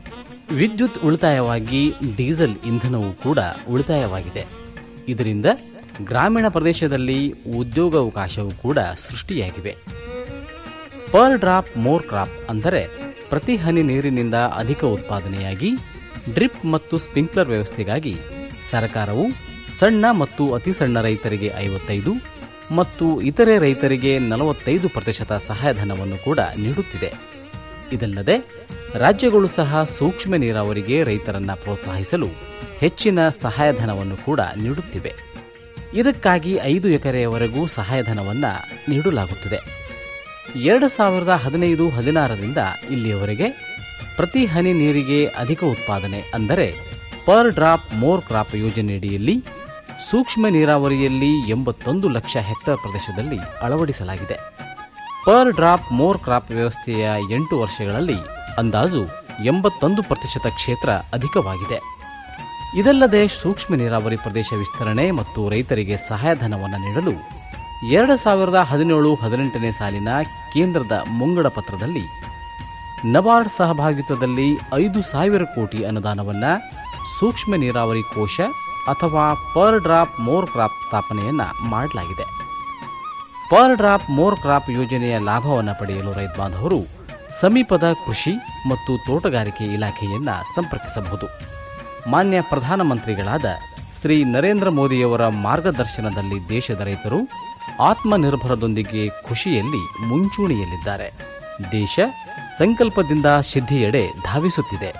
ವಿದ್ಯುತ್ ಉಳಿತಾಯವಾಗಿ ಡೀಸೆಲ್ ಇಂಧನವೂ ಕೂಡ ಉಳಿತಾಯವಾಗಿದೆ ಇದರಿಂದ ಗ್ರಾಮೀಣ ಪ್ರದೇಶದಲ್ಲಿ ಉದ್ಯೋಗಾವಕಾಶವೂ ಕೂಡ ಸೃಷ್ಟಿಯಾಗಿವೆ ಪರ್ ಡ್ರಾಪ್ ಮೋರ್ ಕ್ರಾಪ್ ಅಂದರೆ ಪ್ರತಿ ಹನಿ ನೀರಿನಿಂದ ಅಧಿಕ ಉತ್ಪಾದನೆಯಾಗಿ ಡ್ರಿಪ್ ಮತ್ತು ಸ್ಪ್ರಿಂಕ್ಲರ್ ವ್ಯವಸ್ಥೆಗಾಗಿ ಸರ್ಕಾರವು ಸಣ್ಣ ಮತ್ತು ಅತಿ ಸಣ್ಣ ರೈತರಿಗೆ ಐವತ್ತೈದು ಮತ್ತು ಇತರೆ ರೈತರಿಗೆ ನಲವತ್ತೈದು ಪ್ರತಿಶತ ಸಹಾಯಧನವನ್ನು ಕೂಡ ನೀಡುತ್ತಿದೆ ಇದಲ್ಲದೆ ರಾಜ್ಯಗಳು ಸಹ ಸೂಕ್ಷ್ಮ ನೀರಾವರಿಗೆ ರೈತರನ್ನ ಪ್ರೋತ್ಸಾಹಿಸಲು ಹೆಚ್ಚಿನ ಸಹಾಯಧನವನ್ನು ಕೂಡ ನೀಡುತ್ತಿವೆ ಇದಕ್ಕಾಗಿ ಐದು ಎಕರೆಯವರೆಗೂ ಸಹಾಯಧನವನ್ನ ನೀಡಲಾಗುತ್ತದೆ ಎರಡು ಸಾವಿರದ ಹದಿನೈದು ಹದಿನಾರರಿಂದ ಇಲ್ಲಿಯವರೆಗೆ ಪ್ರತಿ ಹನಿ ನೀರಿಗೆ ಅಧಿಕ ಉತ್ಪಾದನೆ ಅಂದರೆ ಪರ್ ಡ್ರಾಪ್ ಮೋರ್ ಕ್ರಾಪ್ ಯೋಜನೆಯಡಿಯಲ್ಲಿ ಸೂಕ್ಷ್ಮ ನೀರಾವರಿಯಲ್ಲಿ ಎಂಬತ್ತೊಂದು ಲಕ್ಷ ಹೆಕ್ಟೇರ್ ಪ್ರದೇಶದಲ್ಲಿ ಅಳವಡಿಸಲಾಗಿದೆ ಪರ್ ಡ್ರಾಪ್ ಮೋರ್ ಕ್ರಾಪ್ ವ್ಯವಸ್ಥೆಯ ಎಂಟು ವರ್ಷಗಳಲ್ಲಿ ಅಂದಾಜು ಎಂಬತ್ತೊಂದು ಪ್ರತಿಶತ ಕ್ಷೇತ್ರ ಅಧಿಕವಾಗಿದೆ ಇದಲ್ಲದೆ ಸೂಕ್ಷ್ಮ ನೀರಾವರಿ ಪ್ರದೇಶ ವಿಸ್ತರಣೆ ಮತ್ತು ರೈತರಿಗೆ ಸಹಾಯಧನವನ್ನು ನೀಡಲು ಎರಡು ಸಾವಿರದ ಹದಿನೇಳು ಹದಿನೆಂಟನೇ ಸಾಲಿನ ಕೇಂದ್ರದ ಮುಂಗಡ ಪತ್ರದಲ್ಲಿ ನಬಾರ್ಡ್ ಸಹಭಾಗಿತ್ವದಲ್ಲಿ ಐದು ಸಾವಿರ ಕೋಟಿ ಅನುದಾನವನ್ನ ಸೂಕ್ಷ್ಮ ನೀರಾವರಿ ಕೋಶ ಅಥವಾ ಪರ್ ಡ್ರಾಪ್ ಮೋರ್ ಕ್ರಾಪ್ ಸ್ಥಾಪನೆಯನ್ನ ಮಾಡಲಾಗಿದೆ ಪರ್ ಡ್ರಾಪ್ ಮೋರ್ ಕ್ರಾಪ್ ಯೋಜನೆಯ ಲಾಭವನ್ನು ಪಡೆಯಲು ರೈತ ಬಾಂಧವರು ಸಮೀಪದ ಕೃಷಿ ಮತ್ತು ತೋಟಗಾರಿಕೆ ಇಲಾಖೆಯನ್ನ ಸಂಪರ್ಕಿಸಬಹುದು ಮಾನ್ಯ ಪ್ರಧಾನಮಂತ್ರಿಗಳಾದ ಶ್ರೀ ನರೇಂದ್ರ ಮೋದಿಯವರ ಮಾರ್ಗದರ್ಶನದಲ್ಲಿ ದೇಶದ ರೈತರು ಆತ್ಮನಿರ್ಭರದೊಂದಿಗೆ ಖುಷಿಯಲ್ಲಿ ಮುಂಚೂಣಿಯಲ್ಲಿದ್ದಾರೆ ದೇಶ ಸಂಕಲ್ಪದಿಂದ ಸಿದ್ಧಿಯೆಡೆ ಧಾವಿಸುತ್ತಿದೆ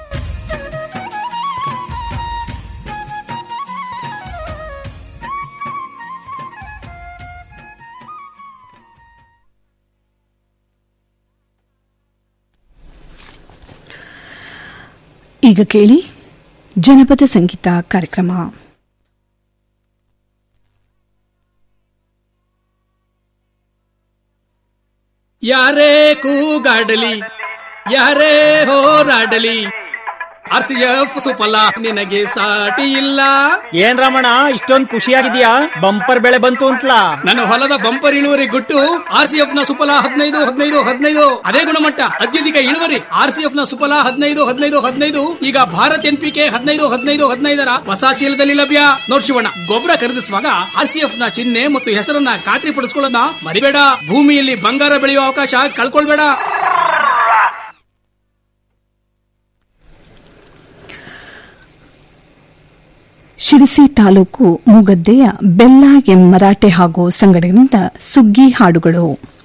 ಈಗ ಕೇಳಿ ಜನಪದ ಸಂಗೀತ ಕಾರ್ಯಕ್ರಮ ಯಾರೇ ಕೂಗಾಡಲಿ ಯಾರೇ ಹೋರಾಡಲಿ ಆರ್ ಸಿ ಎಫ್ ಸುಫಲ ನಿನಗೆ ಸಾಟಿ ಇಲ್ಲ ಏನ್ ರಮಣ ಇಷ್ಟೊಂದ್ ಖುಷಿಯಾಗಿದ್ಯಾ ಬಂಪರ್ ಬೆಳೆ ಬಂತು ಅಂತಲಾ ನನ್ನ ಹೊಲದ ಬಂಪರ್ ಇಳುವರಿ ಗುಟ್ಟು ಆರ್ ಸಿ ಎಫ್ ನ ಸುಫಲ ಹದಿನೈದು ಹದಿನೈದು ಹದಿನೈದು ಅದೇ ಗುಣಮಟ್ಟ ಅತ್ಯಧಿಕ ಇಳುವರಿ ಆರ್ ಸಿ ಎಫ್ ನ ಸುಫಲ ಹದಿನೈದು ಹದಿನೈದು ಹದಿನೈದು ಈಗ ಭಾರತ್ ಎನ್ ಪಿ ಕೆ ಹದಿನೈದು ಹದಿನೈದು ಹದಿನೈದರ ಹೊಸ ಚೀಲದಲ್ಲಿ ಲಭ್ಯ ನೋಡ್ ಶಿವಣ್ಣ ಗೊಬ್ಬರ ಖರೀದಿಸುವಾಗ ಆರ್ ಸಿ ಎಫ್ ನ ಚಿಹ್ನೆ ಮತ್ತು ಹೆಸರನ್ನ ಖಾತ್ರಿ ಪಡಿಸ್ಕೊಳ್ಳೋದನ್ನ ಮರಿಬೇಡ ಭೂಮಿಯಲ್ಲಿ ಬಂಗಾರ ಬೆಳೆಯುವ ಅವಕಾಶ ಕಳ್ಕೊಳ್ಬೇಡ ಶಿರಸಿ ತಾಲೂಕು ಮೂಗದ್ದೆಯ ಬೆಲ್ಲ ಎಂ ಮರಾಠೆ ಹಾಗೂ ಸಂಗಡಗಳಿಂದ ಸುಗ್ಗಿ ಹಾಡುಗಳು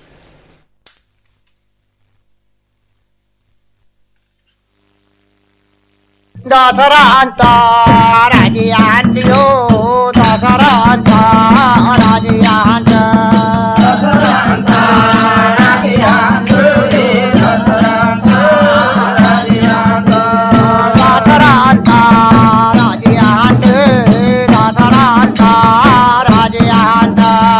ದಸರಾ ಅಂತ ರಾಜಿಯ ಅಂತೀಯೋ ದಸರಾ ಅಂತ ರಾಜಿಯ ಅಂತ ದಸರಾ ಅಂತ ರಾಜಿಯ ಅಂತ ದಸರಾ ಅಂತ ರಾಜಿಯ ಅಂತ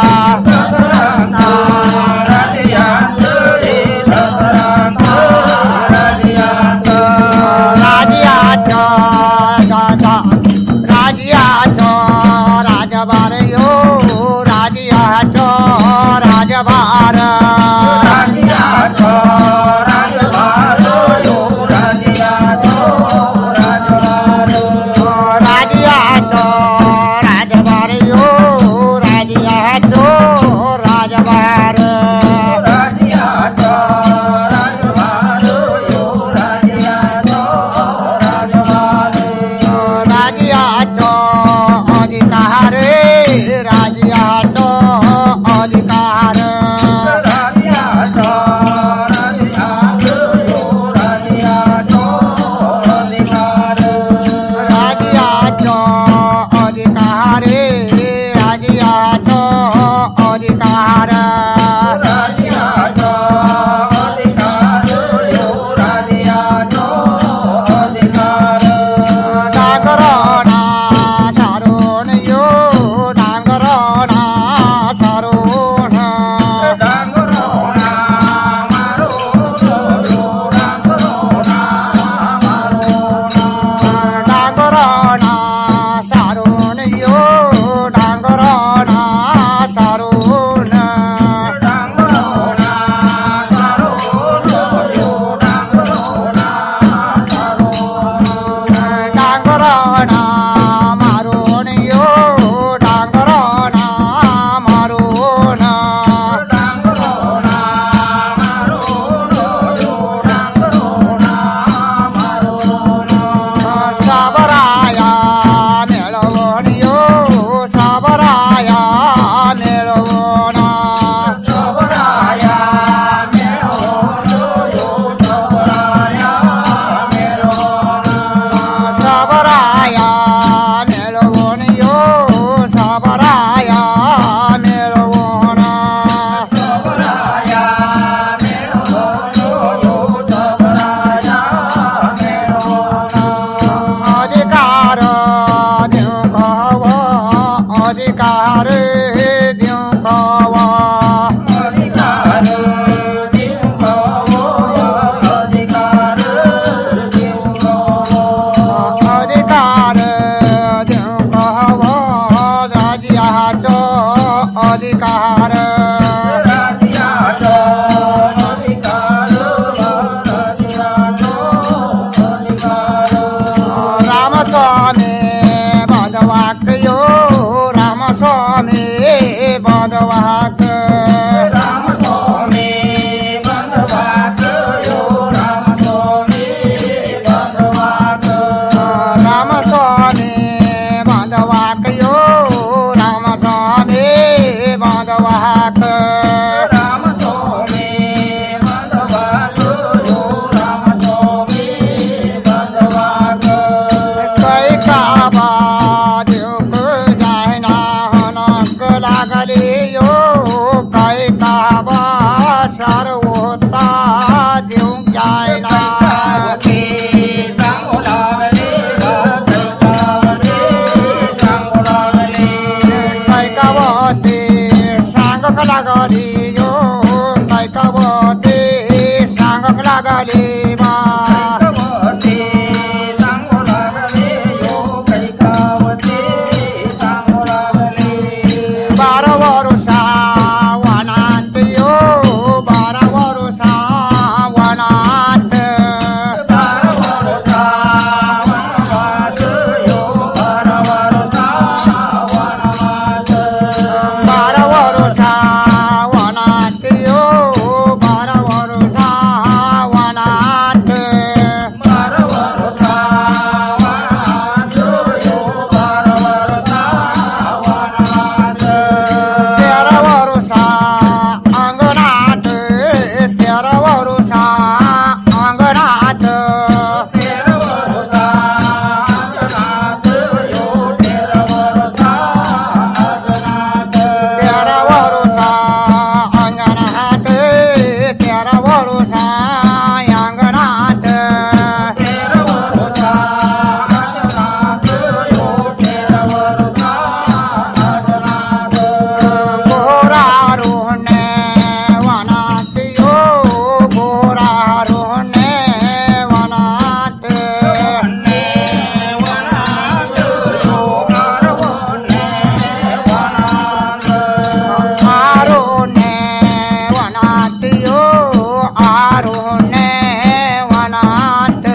ರಾಜಿಯ ರಾಜಿಯ ರಾಜ ಬಾರೆಯೋ लागले बा बारा वरुषा वनात यो बारा वरुषा वनात बारा वरुषा वनात यो बारा वरुषा वनात तेरा वरुषा अंगणात तेरा वरुषा अंगणात तेरा वरुषा अंगणात तेरा वरुषा अंगणात घोरारोहणे वनात यो घोरारोहणे वनात आरोहणे वनात यो आरोहणे वनात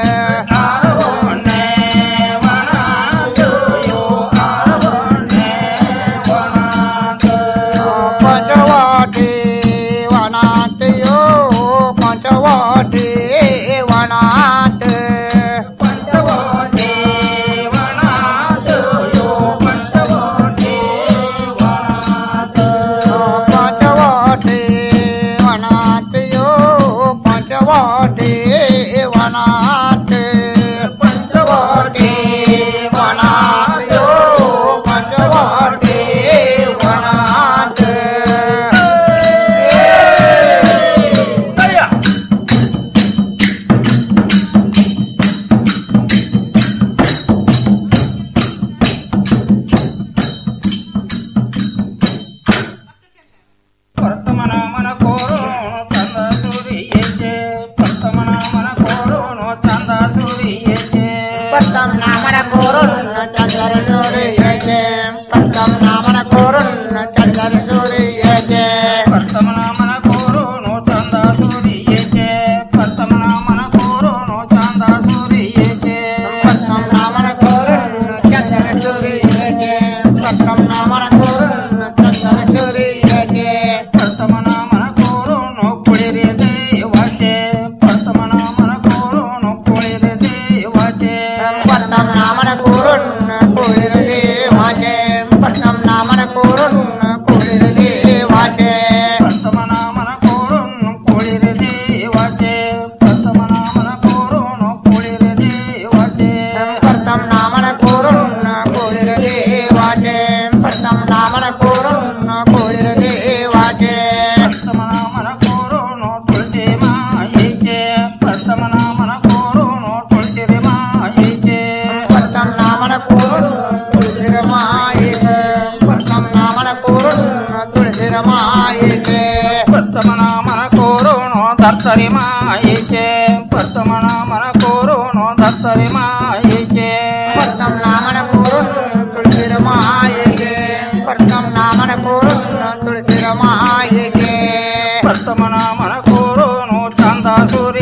पंचवटी वनात यो पंचवटी वनात पंचवटी वनात यो पंचवटी वनात पंचवटी वनात यो पंचवटी वनात पंचवटी वनात यो पंचवटी वनात पत्तम नामन कोरुन चंदर सूर्यचे पत्तम नामन कोरुन चंदर सूर्यचे पत्तम नामन कोरुन चंदा सूर्यचे पत्तम नामन कोरुन चंदा सूर्यचे पत्तम नामन कोरुन चंदर सूर्यचे पत्तम नामन कोरुन चंदर सूर्यचे पत्तम नामन कोरुन कुळिरे देवाचे पत्तम नामन कोरुन कुळिरे देवाचे पत्तम नामन कोरुन कुळिरे देवाचे पत्तम नामन कोरुन कुळिरे देवाचे पत्तम नामन कोरुन कुळिरे देवाचे पत्तम नामन कोरुन कुळिरे देवाचे पत्तम नामन कोरुन कुळिरे देवाचे पत्तम नामन कोरुन कुळिरे देवाचे पत्तम नामन कोरुन तुळशी मायेचे पत्तम नामन कोरुन तुळशी रे मायेचे पत्तम नामन कोरुन तुळशी रे मायेचे पत्तम नामन कोरुन तुळशी रे मायेचे पत्तम नामन कोरुन दत्तरी मायेचे पत्तम नामन कोरुन दत्तरी मायेचे पत्तम नामन कोरुन तुळशी रे मायेचे पत्तम नामन कोरुन तुळशी रे मायेचे पत्तम नामन कोरुन चंदा सूर